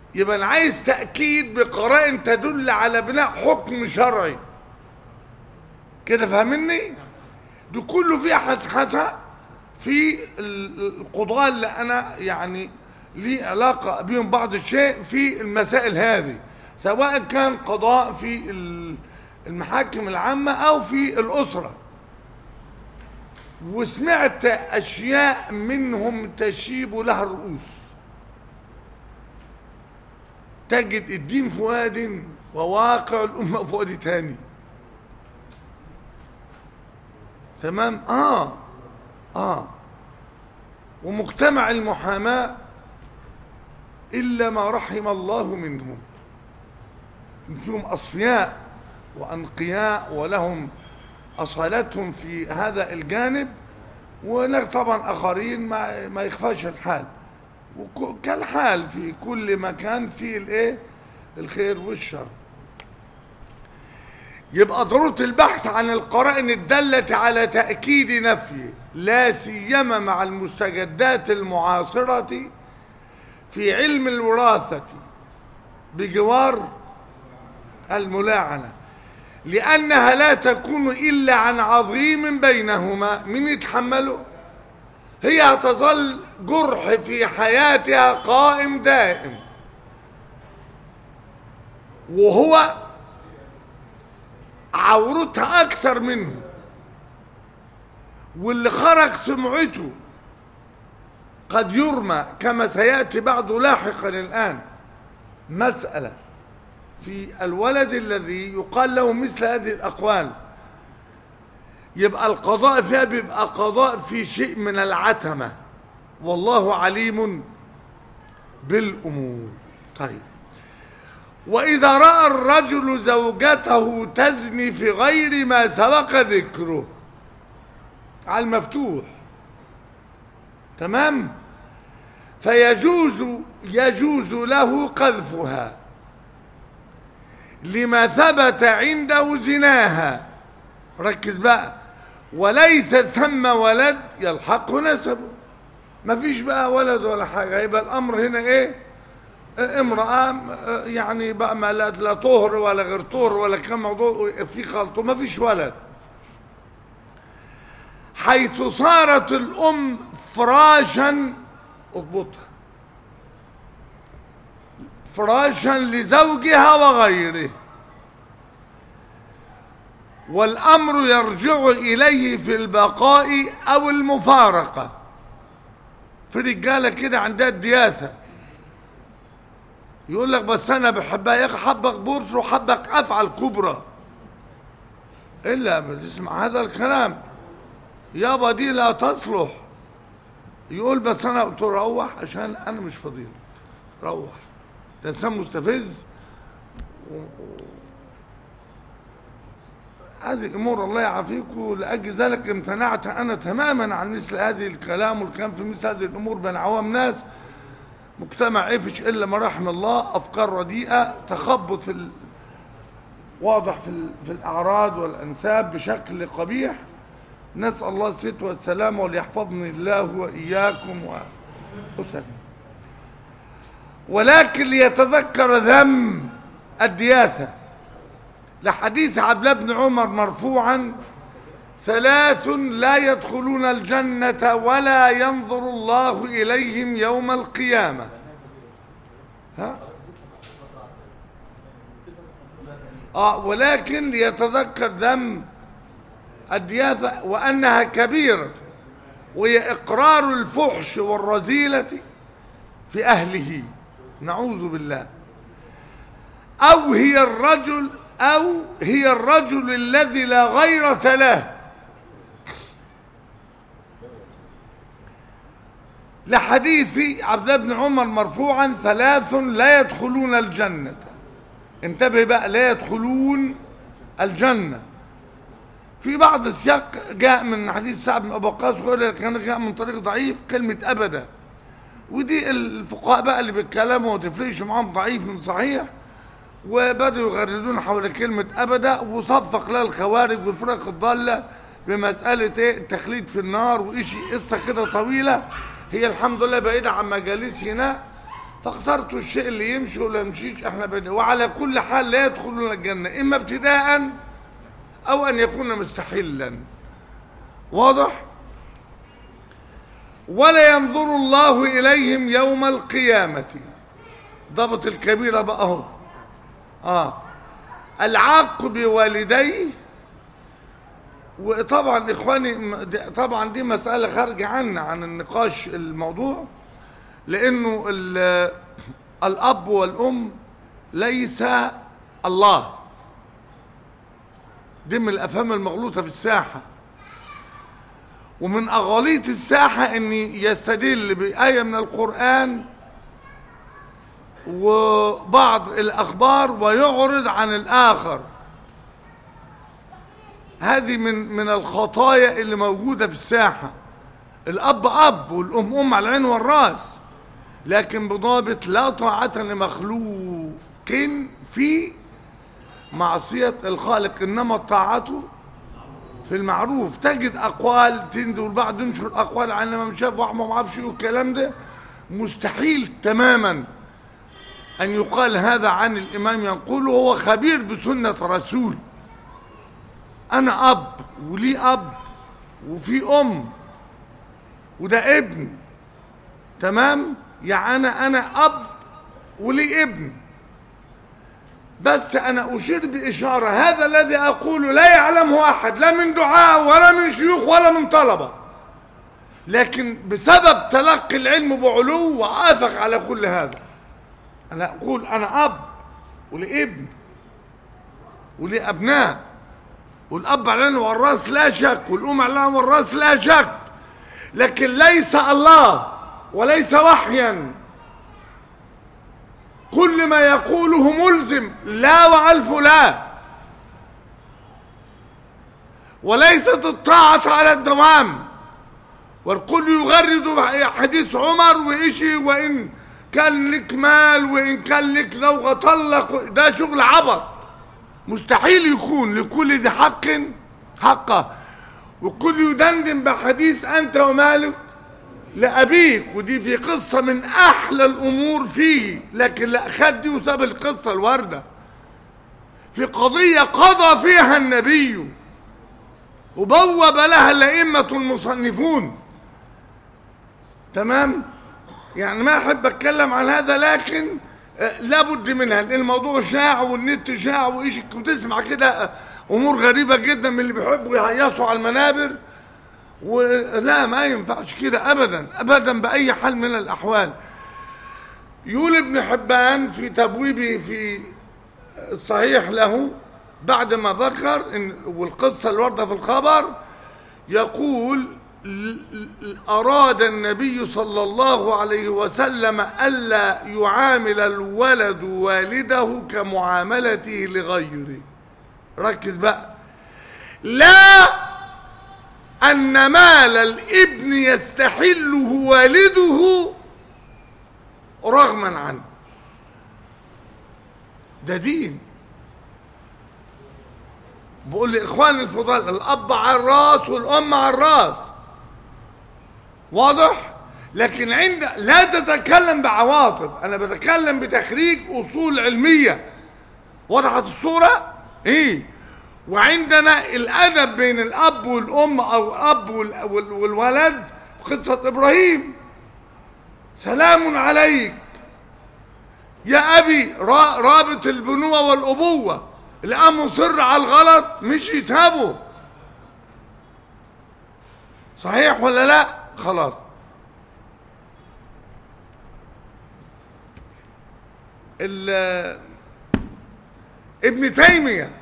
يبقى انا عايز تاكيد بقرائن تدل على بناء حكم شرعي كده فاهمني ده كله فيه حسحسه في ال- القضاة اللي انا يعني لي علاقه بهم بعض الشيء في المسائل هذه سواء كان قضاء في ال- المحاكم العامه او في الاسره وسمعت اشياء منهم تشيب لها الرؤوس تجد الدين في واد وواقع الامه في وادي تاني تمام اه اه ومجتمع المحاماه الا ما رحم الله منهم فيهم اصفياء وانقياء ولهم اصالتهم في هذا الجانب وهناك طبعا اخرين ما ما يخفاش الحال وك- كالحال في كل مكان في الايه الخير والشر يبقى ضرورة البحث عن القرائن الدالة على تأكيد نفيه لا سيما مع المستجدات المعاصرة في علم الوراثة بجوار الملاعنة لأنها لا تكون إلا عن عظيم بينهما من يتحمله هي هتظل جرح في حياتها قائم دائم وهو عورتها أكثر منه واللي خرج سمعته قد يرمى كما سيأتي بعده لاحقا الآن مسألة في الولد الذي يقال له مثل هذه الأقوال يبقى القضاء فيها بيبقى قضاء في شيء من العتمة والله عليم بالأمور طيب وإذا رأى الرجل زوجته تزني في غير ما سبق ذكره على المفتوح تمام فيجوز يجوز له قذفها لما ثبت عنده زناها ركز بقى وليس ثم ولد يلحق نسبه مفيش بقى ولد ولا حاجه يبقى الامر هنا ايه امرأة يعني بقى ما لا, لا طهر ولا غير طهر ولا كان موضوع في خلط ما فيش ولد حيث صارت الأم فراشا اضبطها فراشا لزوجها وغيره والأمر يرجع إليه في البقاء أو المفارقة في رجالة كده عندها الدياثة يقول لك بس انا بحبها يا اخي حبك بورس وحبك افعل كبرى الا ما تسمع هذا الكلام يابا دي لا تصلح يقول بس انا قلت له روح عشان انا مش فضيل روح ده انسان مستفز و- و- هذه امور الله يعافيكم لاجل ذلك امتنعت انا تماما عن مثل هذه الكلام والكلام في مثل هذه الامور بين عوام ناس مجتمع عفش الا ما رحم الله افكار رديئه تخبط في ال... واضح في ال... في الاعراض والانساب بشكل قبيح نسال الله الستر والسلامه وليحفظني الله واياكم وسلم ولكن ليتذكر ذم الدياثه لحديث عبد الله بن عمر مرفوعا ثلاث لا يدخلون الجنة ولا ينظر الله إليهم يوم القيامة ها؟ آه ولكن ليتذكر ذم الدياثة وأنها كبيرة وهي إقرار الفحش والرذيلة في أهله نعوذ بالله أو هي الرجل أو هي الرجل الذي لا غيرة له لحديث عبد الله بن عمر مرفوعا ثلاث لا يدخلون الجنة انتبه بقى لا يدخلون الجنة في بعض السياق جاء من حديث سعد بن ابي وقاص وغيره كان جاء من طريق ضعيف كلمة ابدا ودي الفقهاء بقى اللي بيتكلموا وتفرقش معاهم ضعيف من صحيح وبدأوا يغردون حول كلمة أبدا وصفق لها الخوارج والفرق الضالة بمسألة إيه التخليد في النار وإشي قصة كده طويلة هي الحمد لله بعيدة عن مجالسنا فاخترتوا الشيء اللي يمشي ولا يمشيش احنا بدأ وعلى كل حال لا يدخلون الجنة اما ابتداء او ان يكون مستحلا واضح ولا ينظر الله اليهم يوم القيامة ضبط الكبيرة بقى اهو اه العاق بوالديه وطبعا اخواني م- دي- طبعا دي مسألة خارجة عنا عن النقاش الموضوع لانه ال- الاب والام ليس الله دي من الافهام المغلوطة في الساحة ومن اغاليط الساحة ان يستدل بآية من القرآن وبعض الاخبار ويعرض عن الاخر هذه من من الخطايا اللي موجوده في الساحه الاب اب والام ام على العين والراس لكن بضابط لا طاعه لمخلوق في معصيه الخالق انما الطاعه في المعروف تجد اقوال تنزل والبعض ينشر اقوال عن ما شاف واحد ما اعرفش ايه والكلام ده مستحيل تماما أن يقال هذا عن الإمام ينقله هو خبير بسنة رسول أنا أب ولي أب وفي أم وده ابن تمام يعني أنا أنا أب ولي ابن بس أنا أشير بإشارة هذا الذي أقوله لا يعلمه أحد لا من دعاء ولا من شيوخ ولا من طلبة لكن بسبب تلقي العلم بعلو وآفق على كل هذا أنا أقول أنا أب ولابن ولأبناء والأب على والراس لا شك والأم على والراس لا شك لكن ليس الله وليس وحيا كل ما يقوله ملزم لا وألف لا وليست الطاعة على الدوام والكل يغرد حديث عمر وإشي وإن كان لك مال وإن كان لك لو طلق ده شغل عبط مستحيل يكون لكل ذي حق حقه وكل يدندن بحديث أنت ومالك لأبيك ودي في قصة من أحلى الأمور فيه لكن لا خد دي وساب القصة الواردة في قضية قضى فيها النبي وبوب لها الأئمة المصنفون تمام يعني ما أحب أتكلم عن هذا لكن آه، لابد منها لأن الموضوع شاع والنت شاع وإيش وتسمع كده آه، أمور غريبة جدا من اللي بيحبوا يهيصوا على المنابر ولا ما ينفعش كده أبدا أبدا بأي حال من الأحوال يقول ابن حبان في تبويبه في الصحيح له بعد ما ذكر إن والقصة الواردة في الخبر يقول ل- ل- أراد النبي صلى الله عليه وسلم ألا يعامل الولد والده كمعاملته لغيره ركز بقى لا أن مال الابن يستحله والده رغما عنه ده دين بقول لإخواني الفضلاء الأب على الراس والأم على الراس واضح لكن عند لا تتكلم بعواطف أنا بتكلم بتخريج أصول علمية وضحت الصورة إيه وعندنا الأدب بين الأب والأم أو الأب وال- وال- والولد في قصة إبراهيم سلام عليك يا أبي را- رابط البنوة والأبوة الآن مصر على الغلط مش يسابه صحيح ولا لا خلاص ال- ابن تيمية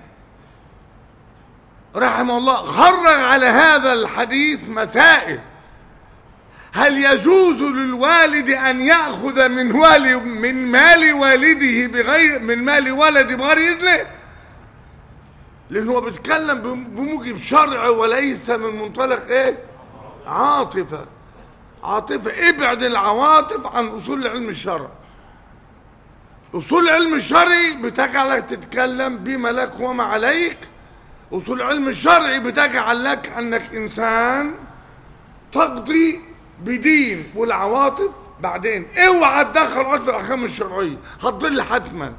رحمه الله خرج على هذا الحديث مسائل هل يجوز للوالد ان ياخذ من والي من مال والده بغير من مال ولده بغير اذنه لانه هو بيتكلم بم- بموجب شرع وليس من منطلق ايه عاطفه عاطفه ابعد العواطف عن اصول علم الشرع اصول علم الشرعي بتجعلك تتكلم بما لك وما عليك اصول علم الشرعي بتجعل لك انك انسان تقضي بدين والعواطف بعدين اوعى تدخل اصل الاحكام الشرعيه هتضل حتما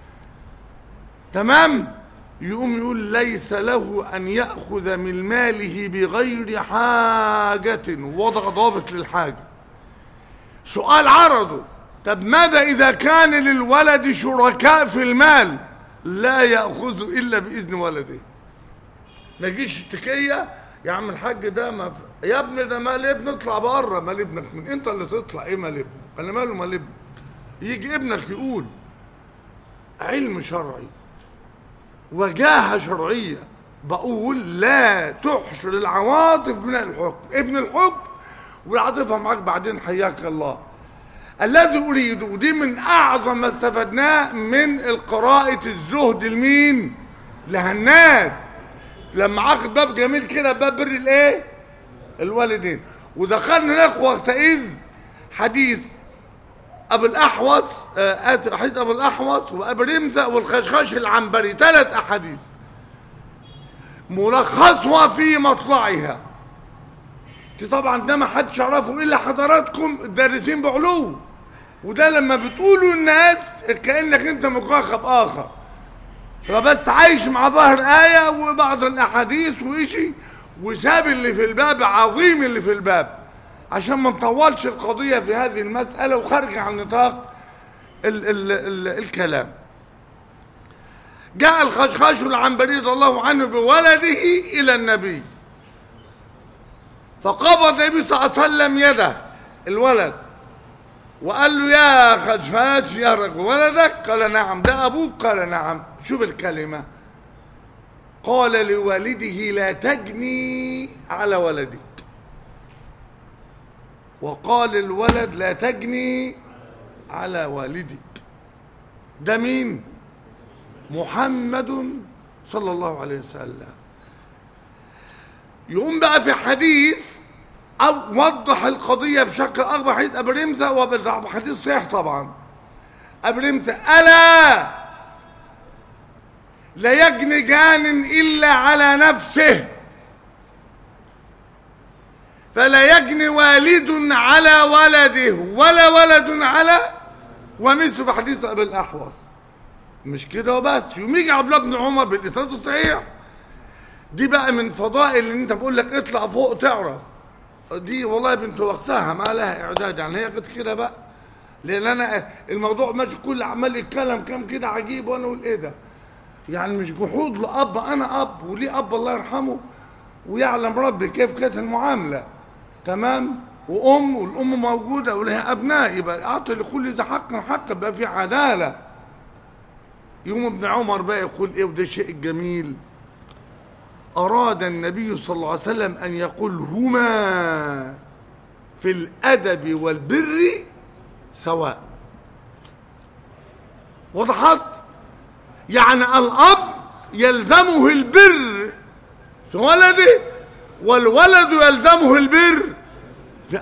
تمام يقوم يقول ليس له ان ياخذ من ماله بغير حاجه وضع ضابط للحاجه سؤال عرضه طب ماذا اذا كان للولد شركاء في المال لا ياخذ الا باذن ولده ما يجيش اشتكيه يا عم الحاج ده ما ف... يا ابني ده مال ابن اطلع بره مال ابنك من انت اللي تطلع ايه مال ابنك انا ماله مال ابنك يجي ابنك يقول علم شرعي وجاهه شرعيه بقول لا تحشر العواطف من الحكم ابن الحكم والعاطفه معاك بعدين حياك الله الذي اريده ودي من اعظم ما استفدناه من القراءه الزهد لمين لهناد لما عقد باب جميل كده باب بر الايه الوالدين ودخلنا هناك وقتئذ حديث ابو الاحوص آه، اسف حديث ابو الاحوص وابو رمزه والخشخاش العنبري ثلاث احاديث ملخصها في مطلعها دي طبعا ده ما حدش يعرفه الا حضراتكم الدارسين بعلو وده لما بتقولوا الناس كانك انت مكاخب اخر فبس عايش مع ظاهر آية وبعض الأحاديث وإشي وساب اللي في الباب عظيم اللي في الباب عشان ما نطولش القضية في هذه المسألة وخارج عن نطاق ال ال ال الكلام جاء الخشخاش العنبري رضي الله عنه بولده إلى النبي فقبض النبي صلى الله عليه وسلم يده الولد وقال له يا خشخاش يا رجل ولدك قال نعم ده أبوك قال نعم شوف الكلمة قال لوالده لا تجني على ولدك وقال الولد لا تجني على والدك ده مين محمد صلى الله عليه وسلم يقوم بقى في حديث أو وضح القضية بشكل أكبر حديث أبو رمزة وحديث صحيح طبعا أبو رمزة ألا لا يجني جان إلا على نفسه فلا يجني والد على ولده ولا ولد على ومثل في حديث أبي الأحوص مش كده وبس يوم يجي عبد الله بن عمر بالإسناد الصحيح دي بقى من فضائل اللي انت بقول لك اطلع فوق تعرف دي والله بنت وقتها ما لها اعداد يعني هي قد كده بقى لان انا الموضوع ماشي كل عمال يتكلم كام كده عجيب وانا اقول ايه ده يعني مش جحود لاب انا اب وليه اب الله يرحمه ويعلم ربي كيف كانت المعامله تمام وام والام موجوده ولها ابناء يبقى اعطي لكل ذي حق حق يبقى في عداله يوم ابن عمر بقى يقول ايه وده شيء جميل أراد النبي صلى الله عليه وسلم أن يقول هما في الأدب والبر سواء وضحت يعني الأب يلزمه البر في ولده والولد يلزمه البر في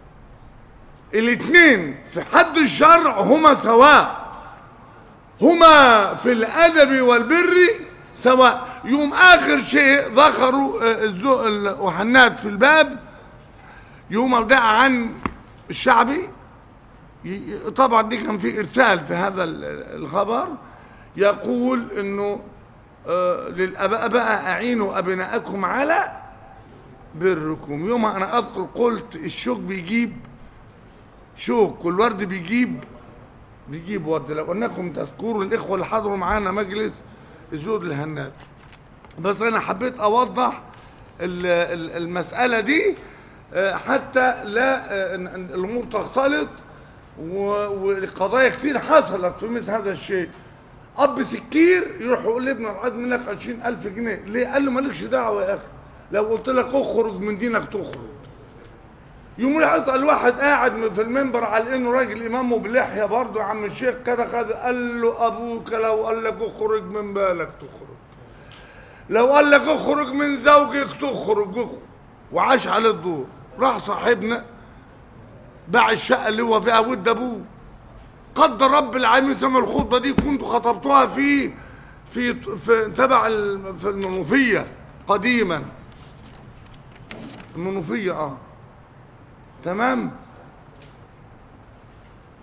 الاثنين في حد الشرع هما سواء هما في الأدب والبر سواء يوم آخر شيء ذكروا وحنات في الباب يوم بدأ عن الشعبي طبعا دي كان في إرسال في هذا الخبر يقول انه للاباء بقى اعينوا ابناءكم على بركم يوم انا اذكر قلت الشوك بيجيب شوك والورد بيجيب بيجيب ورد لو انكم تذكروا الاخوه اللي حضروا معانا مجلس الزود الهنات بس انا حبيت اوضح المساله دي حتى لا الامور تختلط وقضايا كتير حصلت في مثل هذا الشيء اب سكير يروح يقول لابنه عايز منك 20000 جنيه ليه قال له مالكش دعوه يا اخي لو قلت لك اخرج من دينك تخرج يوم راح اسال واحد قاعد في المنبر على انه راجل امام وبلحيه برضه يا عم الشيخ كده خد قال له ابوك لو قال لك اخرج من بالك تخرج لو قال لك اخرج من زوجك تخرج وعاش على الدور راح صاحبنا باع الشقه اللي هو فيها ود ابوه قدر رب العالمين سمع الخطبه دي كنت خطبتها في في في تبع في المنوفيه قديما المنوفيه اه تمام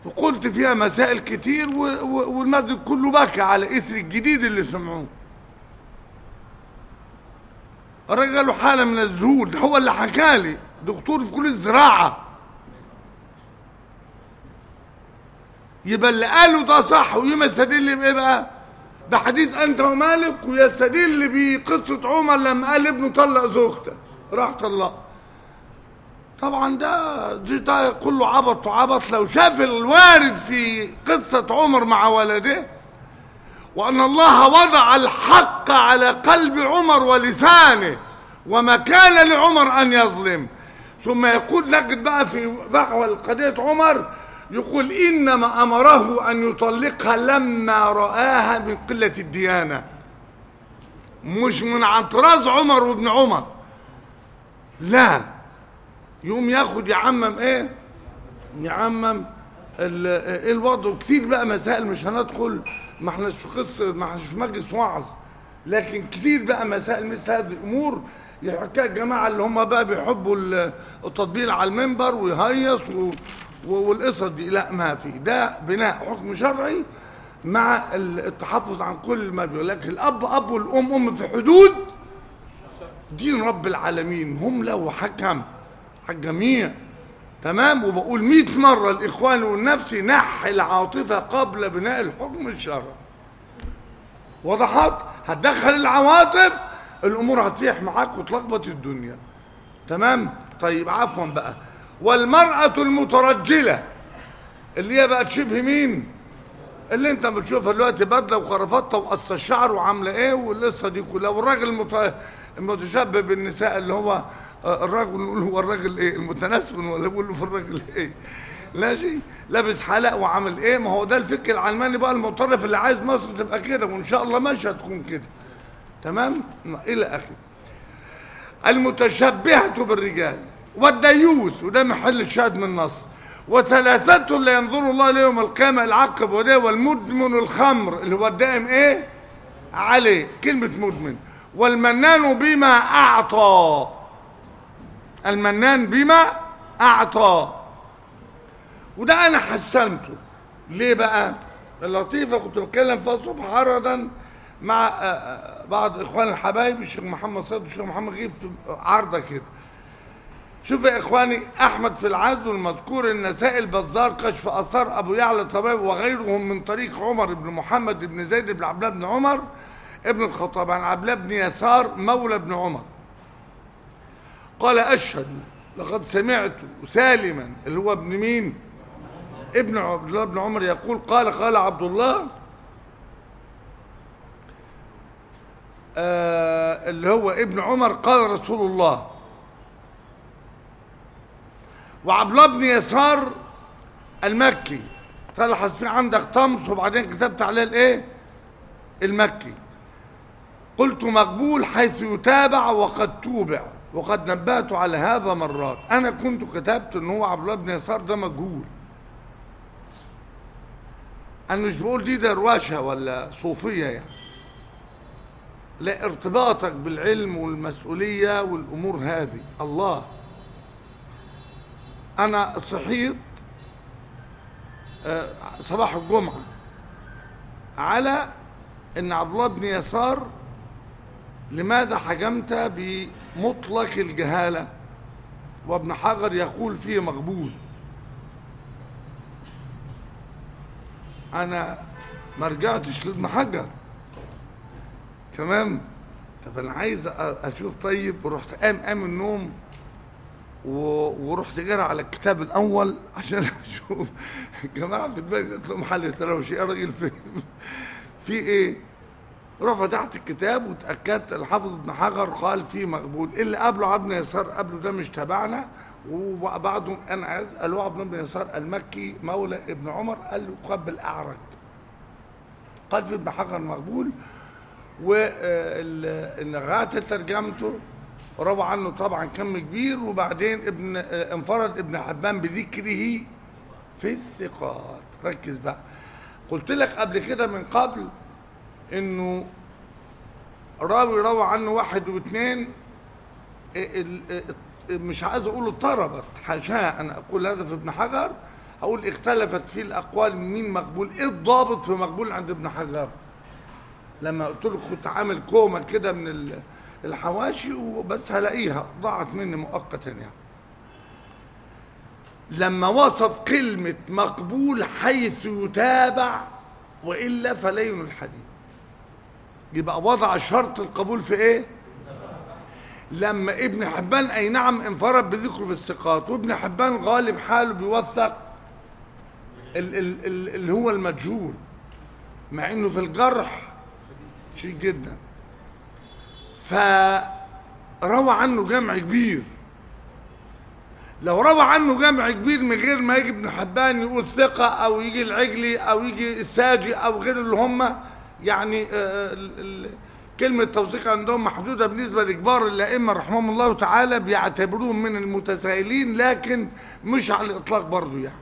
وقلت فيها مسائل كتير و... و... والمسجد كله بكى على اثر الجديد اللي سمعوه الراجل له حاله من الذهول ده هو اللي حكى لي دكتور في كليه الزراعه يبقى اللي قاله ده صح ويستدل بايه بقى بحديث انت ومالك ويستدل بقصه عمر لما قال ابنه طلق زوجته راح طلق طبعا ده دي ده كله عبط وعبط لو شاف الوارد في قصه عمر مع ولده وأن الله وضع الحق على قلب عمر ولسانه وما كان لعمر أن يظلم ثم يقول نجد بقى في فحوى قضية عمر يقول إنما أمره أن يطلقها لما رآها من قلة الديانة مش من عن طراز عمر وابن عمر لا يقوم ياخد يعمم ايه يعمم ال- ايه الوضع كتير بقى مسائل مش هندخل ما احناش في قصه ما احناش في مجلس وعظ لكن كتير بقى مسائل مثل هذه الامور يحكيها الجماعه اللي هم بقى بيحبوا ال- التطبيل على المنبر ويهيص و- و- والقصص دي لا ما في ده بناء حكم شرعي مع ال- التحفظ عن كل ما بيقول لك الاب اب والام ام في حدود دين رب العالمين هم له حكم على الجميع تمام وبقول مئة مرة الإخوان والنفس نحي العاطفة قبل بناء الحكم الشرعي وضحت هتدخل العواطف الأمور هتسيح معاك وتلخبط الدنيا تمام طيب عفوا بقى والمرأة المترجلة اللي هي بقت شبه مين اللي انت بتشوفها دلوقتي بدله وخرافاتها وقص الشعر وعامله ايه والقصه دي كلها والراجل المت- المتشبه بالنساء اللي هو آه، الراجل نقول هو الراجل ايه المتنسون ولا نقول له في الراجل ايه ماشي لابس حلق وعامل ايه ما هو ده الفكر العلماني بقى المتطرف اللي عايز مصر تبقى كده وان شاء الله مش هتكون كده تمام الى اخره المتشبهة بالرجال والديوث وده محل الشاهد من النص وثلاثة لا ينظر الله إليه يوم القيامة العقب وده والمدمن الخمر اللي هو الدائم ايه عليه كلمة مدمن والمنان بما أعطى المنان بما أعطى وده أنا حسنته ليه بقى اللطيفة كنت بتكلم فيها الصبح عرضا مع آه، آه، بعض إخوان الحبايب الشيخ محمد صيد والشيخ محمد غيب في عارضة كده شوف يا إخواني أحمد في العدل المذكور النسائي البزار كشف آثار أبو يعلى طبيب وغيرهم من طريق عمر بن محمد بن زيد بن عبد الله بن عمر ابن الخطاب عن عبد الله بن يسار مولى بن عمر قال أشهد لقد سمعت سالما اللي هو ابن مين ابن عبد الله بن عمر يقول قال قال عبد الله آه اللي هو ابن عمر قال رسول الله وعبد الله بن يسار المكي تلحظ في عندك طمس وبعدين كتبت عليه الايه المكي قلت مقبول حيث يتابع وقد توبع وقد نبهت على هذا مرات انا كنت كتبت ان هو عبد الله بن يسار ده مجهول انا مش بقول دي دروشه ولا صوفيه يعني لا ارتباطك بالعلم والمسؤوليه والامور هذه الله انا صحيت آه، صباح الجمعه على ان عبد الله بن يسار لماذا حكمت بمطلق الجهاله وابن حجر يقول فيه مقبول انا ما رجعتش لابن حجر تمام طب انا عايز أ- اشوف طيب ورحت قام قام النوم و- ورحت جرى على الكتاب الاول عشان اشوف الجماعه في دماغي قلت لهم حل تراوش يا راجل في في ايه رحت فتحت الكتاب وتاكدت الحافظ ابن حجر قال فيه مقبول اللي قبله عبد بن يسار قبله ده مش تبعنا وبعضهم انا عايز قال هو عبد بن يسار المكي مولى ابن عمر قال له قبل اعرج قال في ابن حجر مقبول والنغات ترجمته روى عنه طبعا كم كبير وبعدين ابن آه، انفرد ابن حبان بذكره في الثقات ركز بقى قلت لك قبل كده من قبل انه راوي روى عنه واحد واثنين ال- ال- مش عايز اقول اضطربت حاشاه انا اقول هذا في ابن حجر هقول اختلفت فيه الاقوال مين مقبول ايه الضابط في مقبول عند ابن حجر لما قلت له كنت عامل كومه كده من ال- الحواشي وبس هلاقيها ضاعت مني مؤقتا يعني لما وصف كلمة مقبول حيث يتابع وإلا فلين الحديث يبقى وضع شرط القبول في ايه لما ابن حبان اي نعم انفرد بذكره في الثقات وابن حبان غالب حاله بيوثق ال- ال- ال- اللي هو المجهول مع انه في الجرح شيء جدا فروى عنه جمع كبير لو روى عنه جمع كبير من غير ما يجي ابن حبان يقول ثقة أو يجي العجلي أو يجي الساجي أو غير اللي هم يعني آه، ال- ال- كلمة توثيق عندهم محدودة بالنسبة لكبار الأئمة رحمهم الله تعالى بيعتبروهم من المتساهلين لكن مش على الإطلاق برضه يعني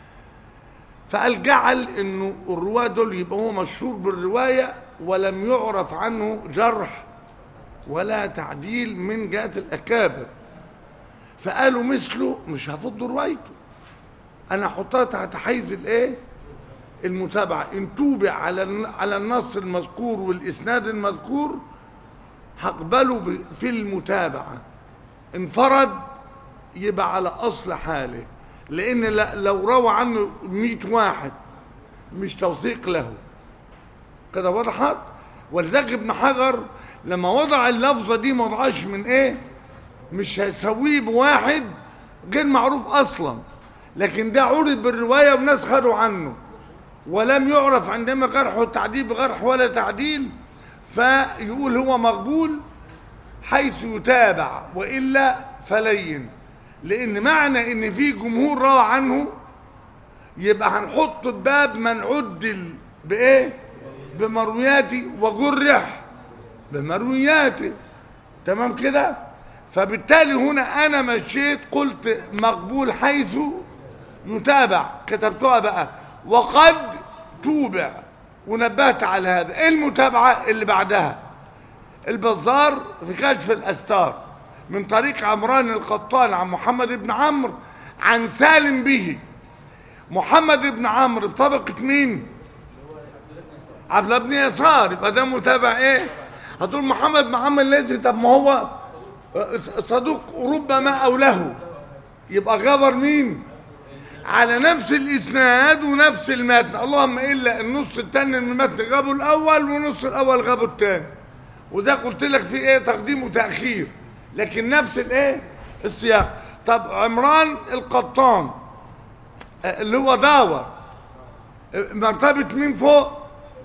فقال جعل انه الرواه دول يبقى هو مشهور بالروايه ولم يعرف عنه جرح ولا تعديل من جهه الاكابر فقالوا مثله مش هفض روايته انا احطها تحت حيز الايه المتابعه ان توبع على الن- على النص المذكور والاسناد المذكور هقبله ب- في المتابعه انفرد يبقى على اصل حاله لان ل- لو روى عنه 100 واحد مش توثيق له كده وضحت ولذلك ابن حجر لما وضع اللفظه دي ما وضعهاش من ايه مش هيسويه بواحد غير معروف اصلا لكن ده عرض بالروايه والناس خدوا عنه ولم يعرف عندما جرح والتعديل بجرح ولا تعديل فيقول هو مقبول حيث يتابع والا فلين لان معنى ان في جمهور روى عنه يبقى هنحط باب من عدل بايه بمروياته وجرح بمروياته تمام كده فبالتالي هنا انا مشيت قلت مقبول حيث يتابع كتبتها بقى وقد توبع ونبهت على هذا ايه المتابعه اللي بعدها البزار في كشف الاستار من طريق عمران القطان عن محمد بن عمرو عن سالم به محمد بن عمرو في طبقه مين عبد الله بن يسار يبقى ده متابع ايه هتقول محمد بن عمرو الذي طب ما هو صدوق ربما او له يبقى جبر مين على نفس الاسناد ونفس المتن اللهم الا النص الثاني من المتن جابوا الاول والنص الاول جابوا الثاني وده قلت لك في ايه تقديم وتاخير لكن نفس الايه السياق طب عمران القطان آه، اللي هو داور آه، مرتبه مين فوق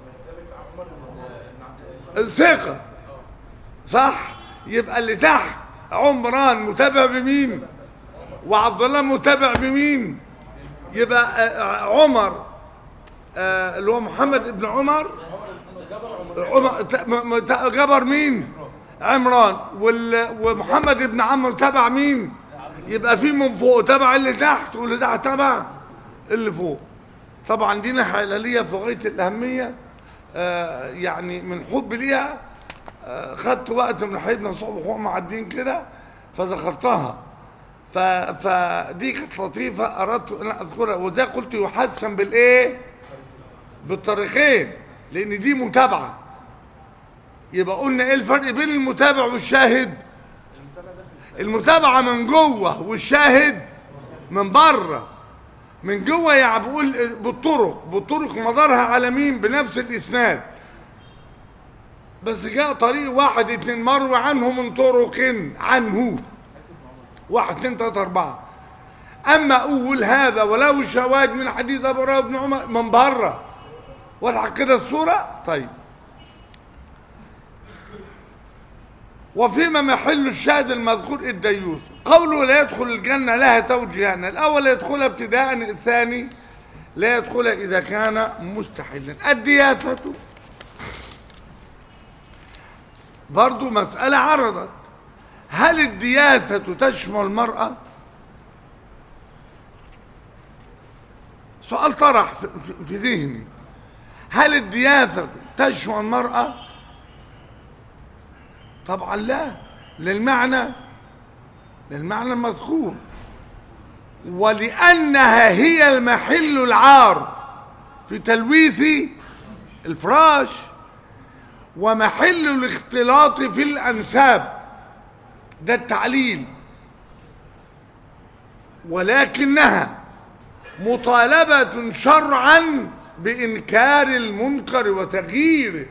ثقه صح يبقى اللي تحت عمران متابع بمين وعبد الله متابع بمين يبقى آه، عمر آه، اللي هو محمد بن عمر عمر ت- م- م- ت- جبر مين عمران وال- ومحمد بن عمرو تبع مين يبقى في من فوق تبع اللي تحت واللي تحت تبع اللي فوق طبعا دي ناحيه حلاليه في غايه الاهميه آه، يعني من حب ليها آه، خدت وقت من حبيبنا صحبه اخوان معدين كده فذكرتها ف... فدي كانت لطيفه اردت ان اذكرها وزي قلت يحسن بالايه بالطريقين لان دي متابعه يبقى قلنا ايه الفرق بين المتابع والشاهد المتابعه من جوه والشاهد من بره من جوه يعني بقول بالطرق بالطرق مدارها على مين بنفس الاسناد بس جاء طريق واحد اتنين مروي عنه من طرق عنه واحد اتنين تلاته اربعه اما اقول هذا ولو شواهد من حديث ابو هريره بن عمر من بره واضحه كده الصوره طيب وفيما محل الشاهد المذكور الديوث قوله لا يدخل الجنة لها توجيهان الأول يدخلها ابتداء الثاني لا يدخلها إذا كان مستحلا الدياثة برضو مسألة عرضت هل الدياثة تشمل المرأة سؤال طرح في, في- في ذهني هل الدياثة تشمل المرأة طبعا لا للمعنى للمعنى المذكور ولأنها هي المحل العار في تلويث الفراش ومحل الاختلاط في الأنساب ده التعليل ولكنها مطالبة شرعا بإنكار المنكر وتغييره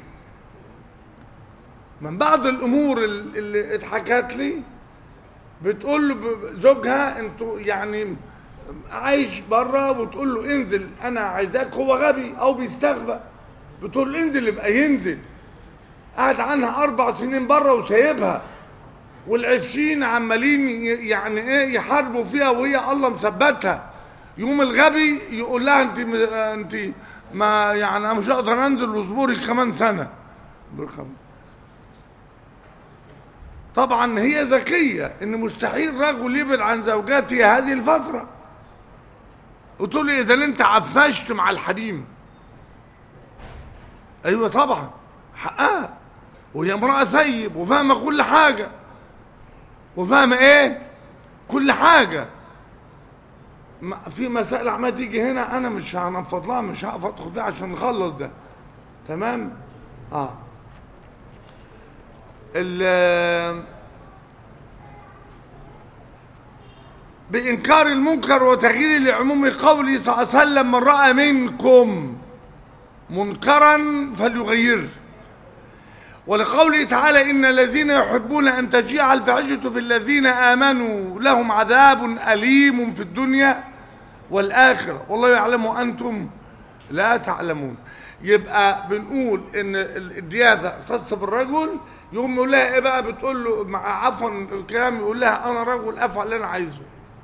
من بعض الأمور ال- اللي اتحكت لي بتقول له ب- زوجها انتوا يعني عايش بره وتقول له انزل انا عايزاك هو غبي او بيستغبى بتقول له انزل يبقى ينزل قاعد عنها اربع سنين بره وسايبها والعشرين عمالين ي- يعني ايه يحاربوا فيها وهي الله مثبتها يوم الغبي يقول لها انت م- انت ما يعني انا مش هقدر انزل واصبري كمان سنه بالخمس طبعا هي ذكية ان مستحيل رجل يبعد عن زوجاته هذه الفترة وتقول لي اذا انت عفشت مع الحريم ايوه طبعا حقها وهي امرأة ثيب وفاهمة كل حاجة وفاهمة ايه كل حاجة ما- في مسائل عمال تيجي هنا انا مش هنفض لها مش هقف ادخل فيها عشان نخلص ده تمام اه ال- بإنكار المنكر وتغيير لعموم قوله صلى الله عليه وسلم من رأى منكم منكرا فليغيره ولقوله تعالى إن الذين يحبون أن تجيع الفاحشة في الذين آمنوا لهم عذاب أليم في الدنيا والآخرة والله يعلم وأنتم لا تعلمون يبقى بنقول ان ال- الدياثه خاصه بالرجل يقوم يقول لها ايه بقى بتقول له مع عفوا الكلام يقول لها انا رجل افعل اللي انا عايزه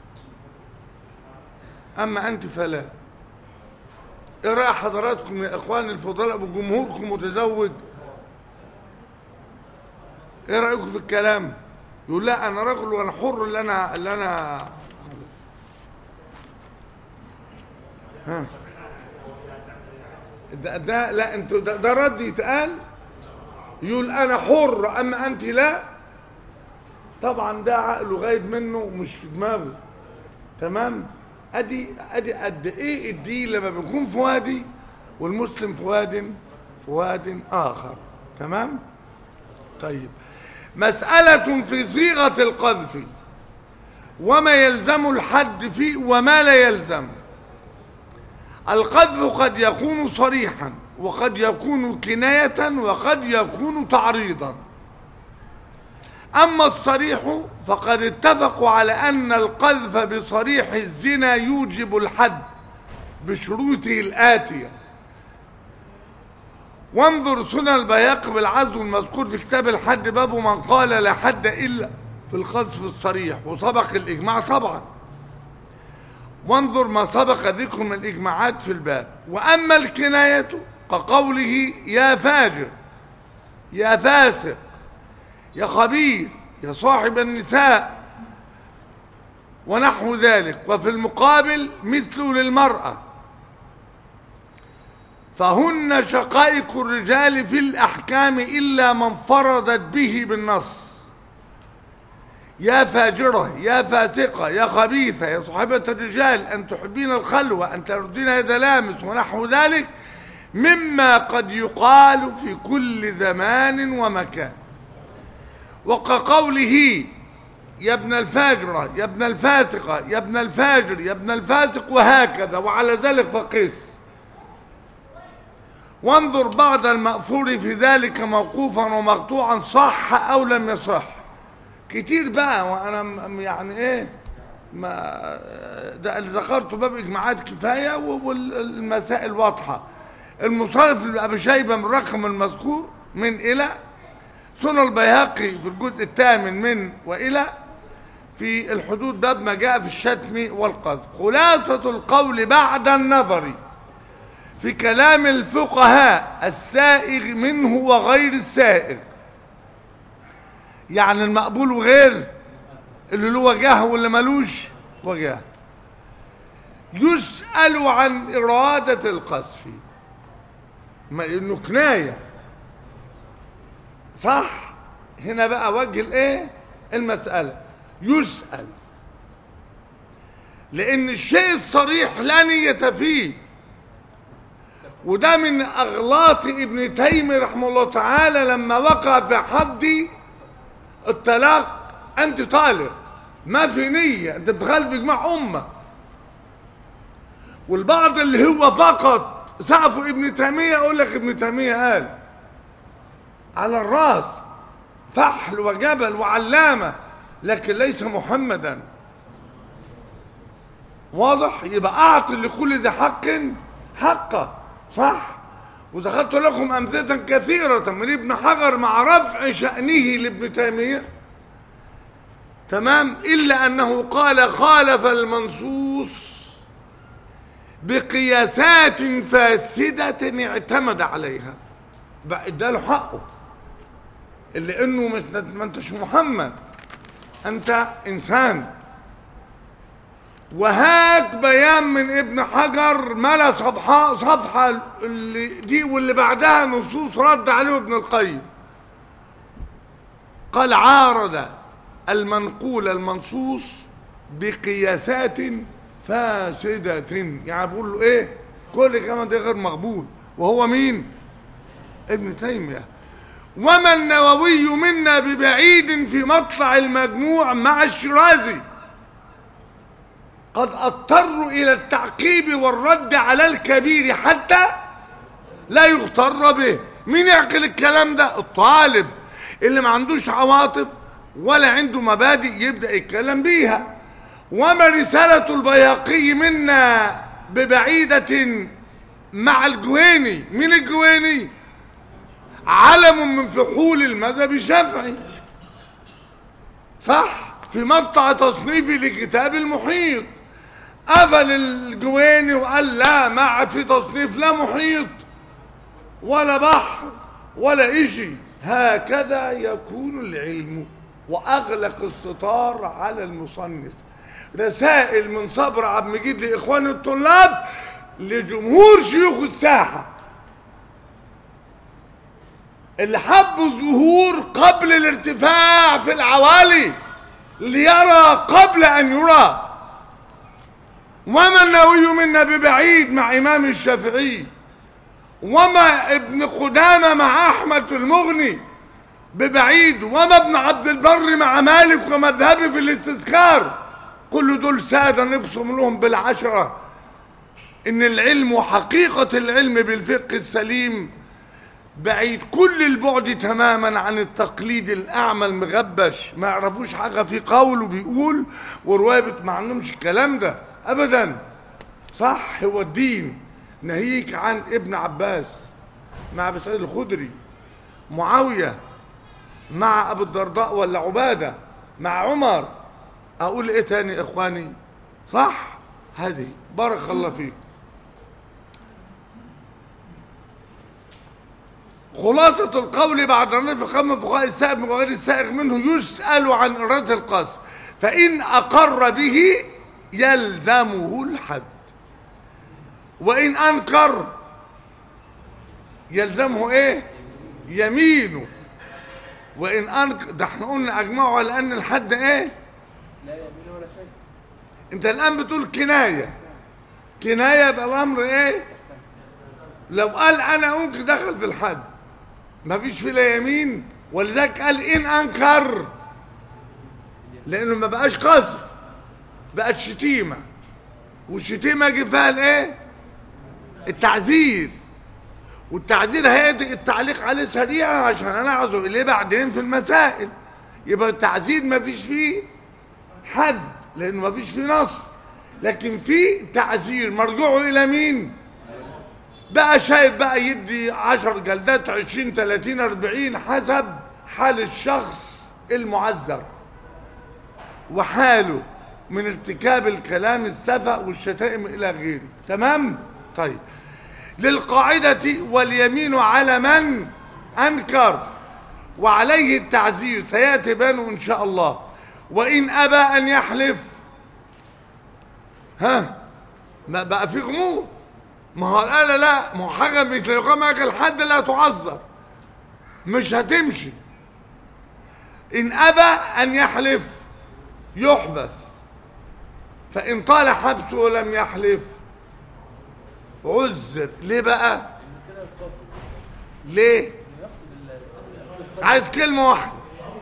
اما انت فلا ايه راي حضراتكم يا اخواني الفضلاء وجمهوركم متزوج ايه رايكم في الكلام يقول لا انا رجل وانا حر اللي انا اللي انا ها ده, ده لا انتوا ده, ده رد يتقال يقول انا حر اما انت لا طبعا ده عقله غايب منه مش في دماغه تمام ادي ادي قد ايه الدين لما بيكون في وادي والمسلم في واد في واد اخر تمام طيب مسألة في صيغة القذف وما يلزم الحد فيه وما لا يلزم القذف قد يكون صريحا وقد يكون كناية وقد يكون تعريضا أما الصريح فقد اتفقوا على أن القذف بصريح الزنا يوجب الحد بشروطه الآتية وانظر سنن البياق بالعزو المذكور في كتاب الحد باب من قال لا حد إلا في القذف الصريح وسبق الإجماع طبعا وانظر ما سبق ذكر من الإجماعات في الباب وأما الكناية كقوله يا فاجر يا فاسق يا خبيث يا صاحب النساء ونحو ذلك وفي المقابل مثل للمرأة فهن شقائق الرجال في الأحكام إلا من فرضت به بالنص يا فاجرة يا فاسقة يا خبيثة يا صاحبة الرجال أن تحبين الخلوة أن تردين هذا لامس ونحو ذلك مما قد يقال في كل زمان ومكان وكقوله يا ابن الفاجرة يا ابن الفاسقة يا ابن الفاجر يا ابن الفاسق وهكذا وعلى ذلك فقس وانظر بعض المأثور في ذلك موقوفا ومقطوعا صح أو لم يصح كتير بقى وانا م- يعني ايه ما ده اللي ذكرته باب اجماعات كفايه والمسائل واضحه المصنف ابي شيبه من الرقم المذكور من الى سنن البيهقي في الجزء الثامن من والى في الحدود باب ما جاء في الشتم والقذف خلاصه القول بعد النظر في كلام الفقهاء السائغ منه وغير السائغ يعني المقبول وغير اللي له وجاه واللي ملوش وجاه يسأل عن إرادة القذف ما إنه كناية صح هنا بقى وجه الايه المسألة يسأل لان الشيء الصريح لا نية فيه وده من اغلاط ابن تيمية رحمه الله تعالى لما وقع في حد الطلاق انت طالق ما في نية انت بتخالف اجماع امة والبعض اللي هو فقط سقفوا ابن تيمية يقول لك ابن تيمية قال على الراس فحل وجبل وعلامة لكن ليس محمدا واضح يبقى اعطي لكل ذي حق حقه صح وذكرت لكم امثله كثيره من ابن حجر مع رفع شانه لابن تيميه تمام الا انه قال خالف المنصوص بقياسات فاسده اعتمد عليها بقى اداله حقه اللي انه مش ما انتش محمد انت انسان وهاك بيان من ابن حجر ملا صفحة صفحة اللي دي واللي بعدها نصوص رد عليه ابن القيم قال عارض المنقول المنصوص بقياسات فاسدة يعني بقول له ايه كل كلام ده غير مقبول وهو مين ابن تيمية وما النووي منا ببعيد في مطلع المجموع مع الشرازي قد اضطروا الى التعقيب والرد على الكبير حتى لا يغتر به مين يعقل الكلام ده الطالب اللي ما عندوش عواطف ولا عنده مبادئ يبدا يتكلم بيها وما رساله البياقي منا ببعيده مع الجويني مين الجويني علم من فحول المذهب الشافعي صح في مقطع تصنيفي لكتاب المحيط قفل الجويني وقال لا ما عاد في تصنيف لا محيط ولا بحر ولا إشي هكذا يكون العلم وأغلق الستار على المصنف رسائل من صبر عبد المجيد لإخوان الطلاب لجمهور شيوخ الساحة اللي حبوا الظهور قبل الارتفاع في العوالي ليرى قبل أن يرى وما النووي منا ببعيد مع إمام الشافعي وما ابن قدامة مع أحمد في المغني ببعيد وما ابن عبد البر مع مالك ومذهبي في الاستذكار كل دول سادة نبصم لهم بالعشرة إن العلم وحقيقة العلم بالفقه السليم بعيد كل البعد تماما عن التقليد الاعمى المغبش ما يعرفوش حاجه في قوله بيقول وروايه ما عندهمش الكلام ده ابدا صح هو الدين ناهيك عن ابن عباس مع ابي سعيد الخدري معاويه مع ابو الدرداء ولا عباده مع عمر اقول ايه تاني يا اخواني صح هذه بارك الله فيك خلاصة القول بعد النفي خم فقهاء السائغ وغير السائغ منه يسأل عن إرادة القصد فإن أقر به يلزمه الحد وإن أنكر يلزمه إيه؟ يمينه وإن أنكر ده احنا قلنا أجمعوا على أن الحد إيه؟ لا يمين ولا شيء أنت الآن بتقول كناية كناية يبقى الأمر إيه؟ لو قال أنا ممكن دخل في الحد ما فيش فيه لا يمين ولذلك قال إن أنكر لأنه ما بقاش قذف بقت شتيمة والشتيمة جه فيها الإيه؟ التعذير والتعذير هيأتي التعليق عليه سريعا عشان أنا أعزو إليه بعدين في المسائل يبقى التعذير ما فيش فيه حد لأنه ما فيش فيه نص لكن في تعذير مرجوعه إلى مين؟ بقى شايف بقى يدي عشر جلدات عشرين تلاتين أربعين حسب حال الشخص المعذر وحاله من ارتكاب الكلام السفأ والشتائم إلى غيره تمام؟ طيب للقاعدة واليمين على من أنكر وعليه التعزير سيأتي بيانه إن شاء الله وإن أبى أن يحلف ها ما بقى في غموض ما هو قال لا ما هو حاجة مش لو قام أجل حد لا تعذر مش هتمشي إن أبى أن يحلف يحبس فإن طال حبسه ولم يحلف عذر ليه بقى ليه عايز كلمة واحدة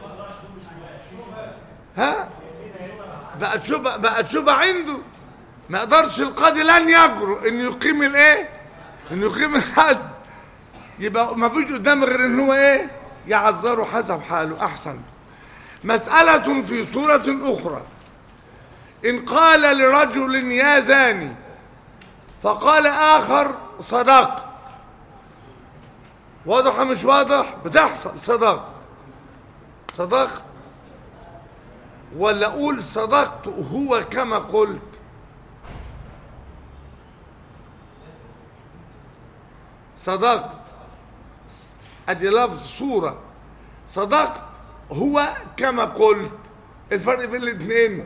ها بقت شبهة بقت شبهة عنده ما يقدرش القاضي لن يجرؤ انه يقيم الايه انه يقيم الحد يبقى ما فيش قدامه غير ان هو ايه يعذره حسب حاله احسن مسألة في صورة أخرى إن قال لرجل يا زاني فقال آخر صدقت واضح مش واضح بتحصل صدقت صدقت ولا أقول صدقت هو كما قلت صدقت ادي لفظ صورة صدقت هو كما قلت الفرق بين الاثنين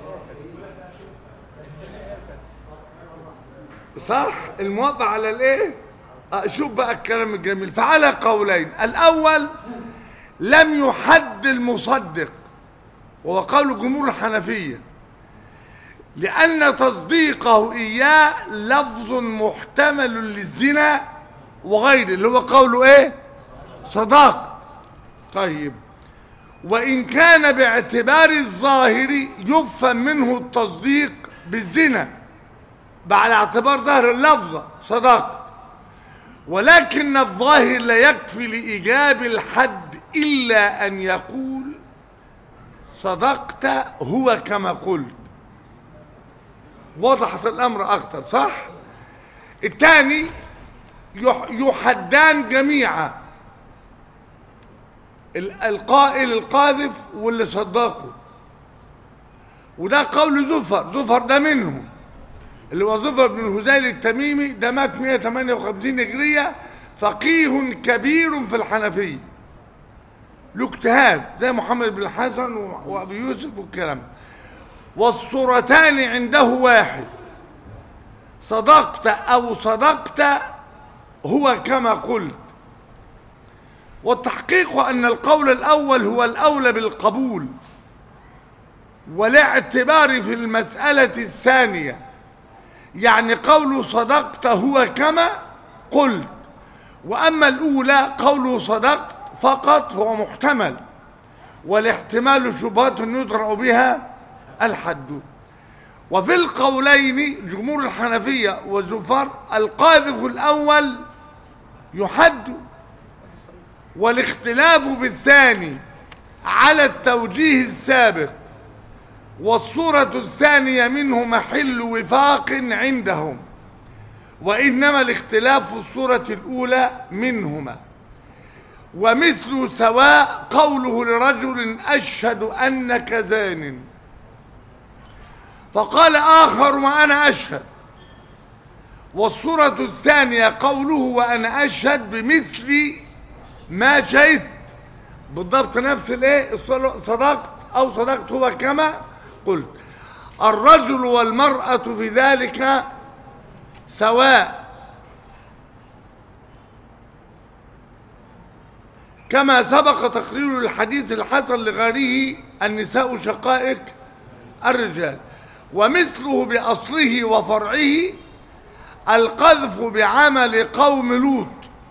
صح الموضع على الايه آه، شوف بقى الكلام الجميل فعلى قولين الاول لم يحد المصدق وهو قول جمهور الحنفيه لأن تصديقه إياه لفظ محتمل للزنا وغيره اللي هو قوله إيه صداق طيب وإن كان باعتبار الظاهر يفهم منه التصديق بالزنا بعد اعتبار ظاهر اللفظة صداق ولكن الظاهر لا يكفي لإيجاب الحد إلا أن يقول صدقت هو كما قلت وضحت الامر اكتر صح الثاني يح- يحدان جميعا ال- القائل القاذف واللي صدقه وده قول زفر زفر ده منهم اللي هو زفر بن هزيل التميمي ده مات 158 هجرية فقيه كبير في الحنفية له اجتهاد زي محمد بن الحسن و- وابي يوسف والكلام ده. والصورتان عنده واحد صدقت او صدقت هو كما قلت والتحقيق ان القول الاول هو الاولى بالقبول والاعتبار في المساله الثانيه يعني قول صدقت هو كما قلت واما الاولى قول صدقت فقط فهو محتمل والاحتمال شبهات يدرأ بها الحد وفي القولين جمهور الحنفية وزفر القاذف الأول يحد والاختلاف بالثاني على التوجيه السابق والصورة الثانية منه محل وفاق عندهم وإنما الاختلاف في الصورة الأولى منهما ومثل سواء قوله لرجل أشهد أنك زان فقال آخر وأنا أشهد والصورة الثانية قوله وأنا أشهد بمثل ما شهدت بالضبط نفس الايه الصل- صدقت أو صدقت هو كما قلت الرجل والمرأة في ذلك سواء كما سبق تقرير الحديث الحسن لغيره النساء شقائق الرجال ومثله بأصله وفرعه القذف بعمل قوم لوط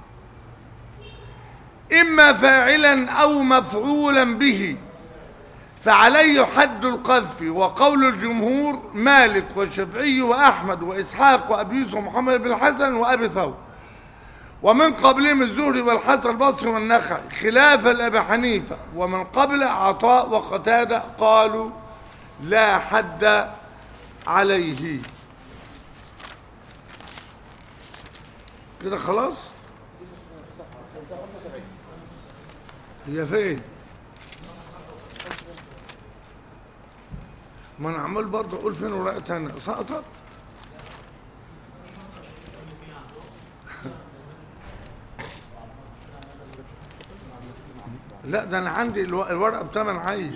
إما فاعلا أو مفعولا به فعليه حد القذف وقول الجمهور مالك والشافعي وأحمد وإسحاق وأبي يوسف ومحمد بن الحسن وأبي ثور ومن قبلهم الزهري والحسن البصري والنخعي خلافا لأبي حنيفة ومن قبل عطاء وقتادة قالوا لا حد عليه كده خلاص هي فين ما انا عمال برضه اقول فين ورقه تانية سقطت لا ده انا عندي الو- الورقه بتمن عيل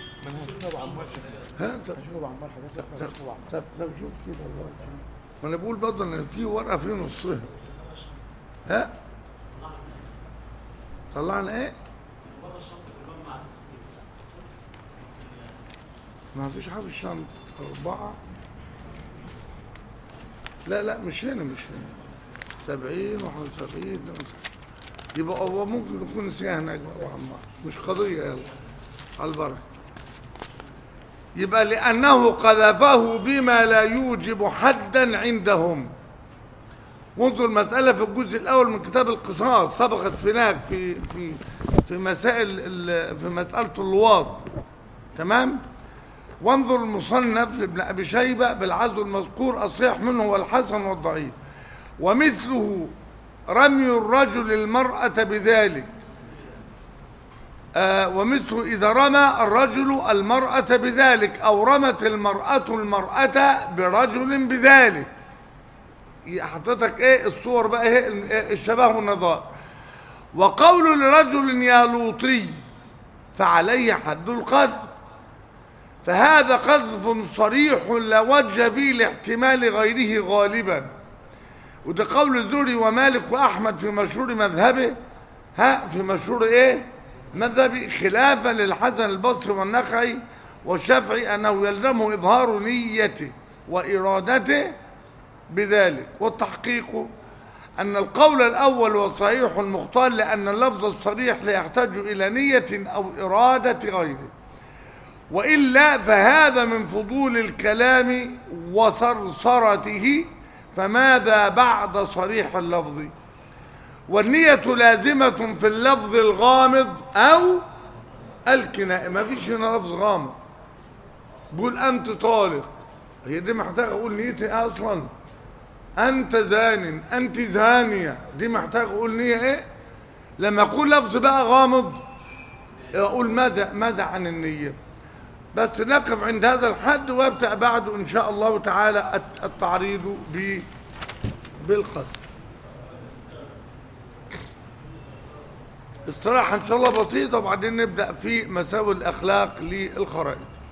ها طب طب طب طب شوف كده الورقة. ما انا بقول برضه ان في ورقه في نصها ها طلعنا ايه ما فيش حاجه في الشنطه اربعه لا لا مش هنا مش هنا سبعين واحد وسبعين يبقى هو ممكن يكون نسيها هناك بقى يا عمار مش قضية يلا على البركة يبقى لأنه قذفه بما لا يوجب حدا عندهم وانظر المسألة في الجزء الأول من كتاب القصاص سبقت في هناك في في في مسائل ال- في مسألة اللواط تمام وانظر المصنف لابن أبي شيبة بالعزو المذكور الصحيح منه والحسن والضعيف ومثله رمي الرجل المرأة بذلك آه ومثله إذا رمى الرجل المرأة بذلك أو رمت المرأة المرأة برجل بذلك حضرتك ايه الصور بقى ايه ال- إيه الشبه والنظائر وقول لرجل يا لوطي فعليه حد القذف فهذا قذف صريح لا وجه فيه لاحتمال غيره غالبا وده قول الزهري ومالك واحمد في مشهور مذهبه ها في مشهور ايه مذهبي خلافا للحسن البصري والنخعي والشافعي انه يلزمه اظهار نيته وارادته بذلك والتحقيق أن القول الأول هو صحيح مختار لأن اللفظ الصريح لا يحتاج إلى نية أو إرادة غيره وإلا فهذا من فضول الكلام وصرصرته فماذا بعد صريح اللفظ والنية لازمة في اللفظ الغامض أو الكناء ما فيش هنا لفظ غامض بقول أنت طالق هي دي محتاجة أقول نيتي إيه أصلا أنت زان أنت زانية دي محتاج أقول نية إيه لما أقول لفظ بقى غامض أقول ماذا ماذا عن النية بس نقف عند هذا الحد وابدأ بعده إن شاء الله تعالى الت- التعريض ب بالقصد استراحة إن شاء الله بسيطة وبعدين نبدأ في مساوي الأخلاق للخرائط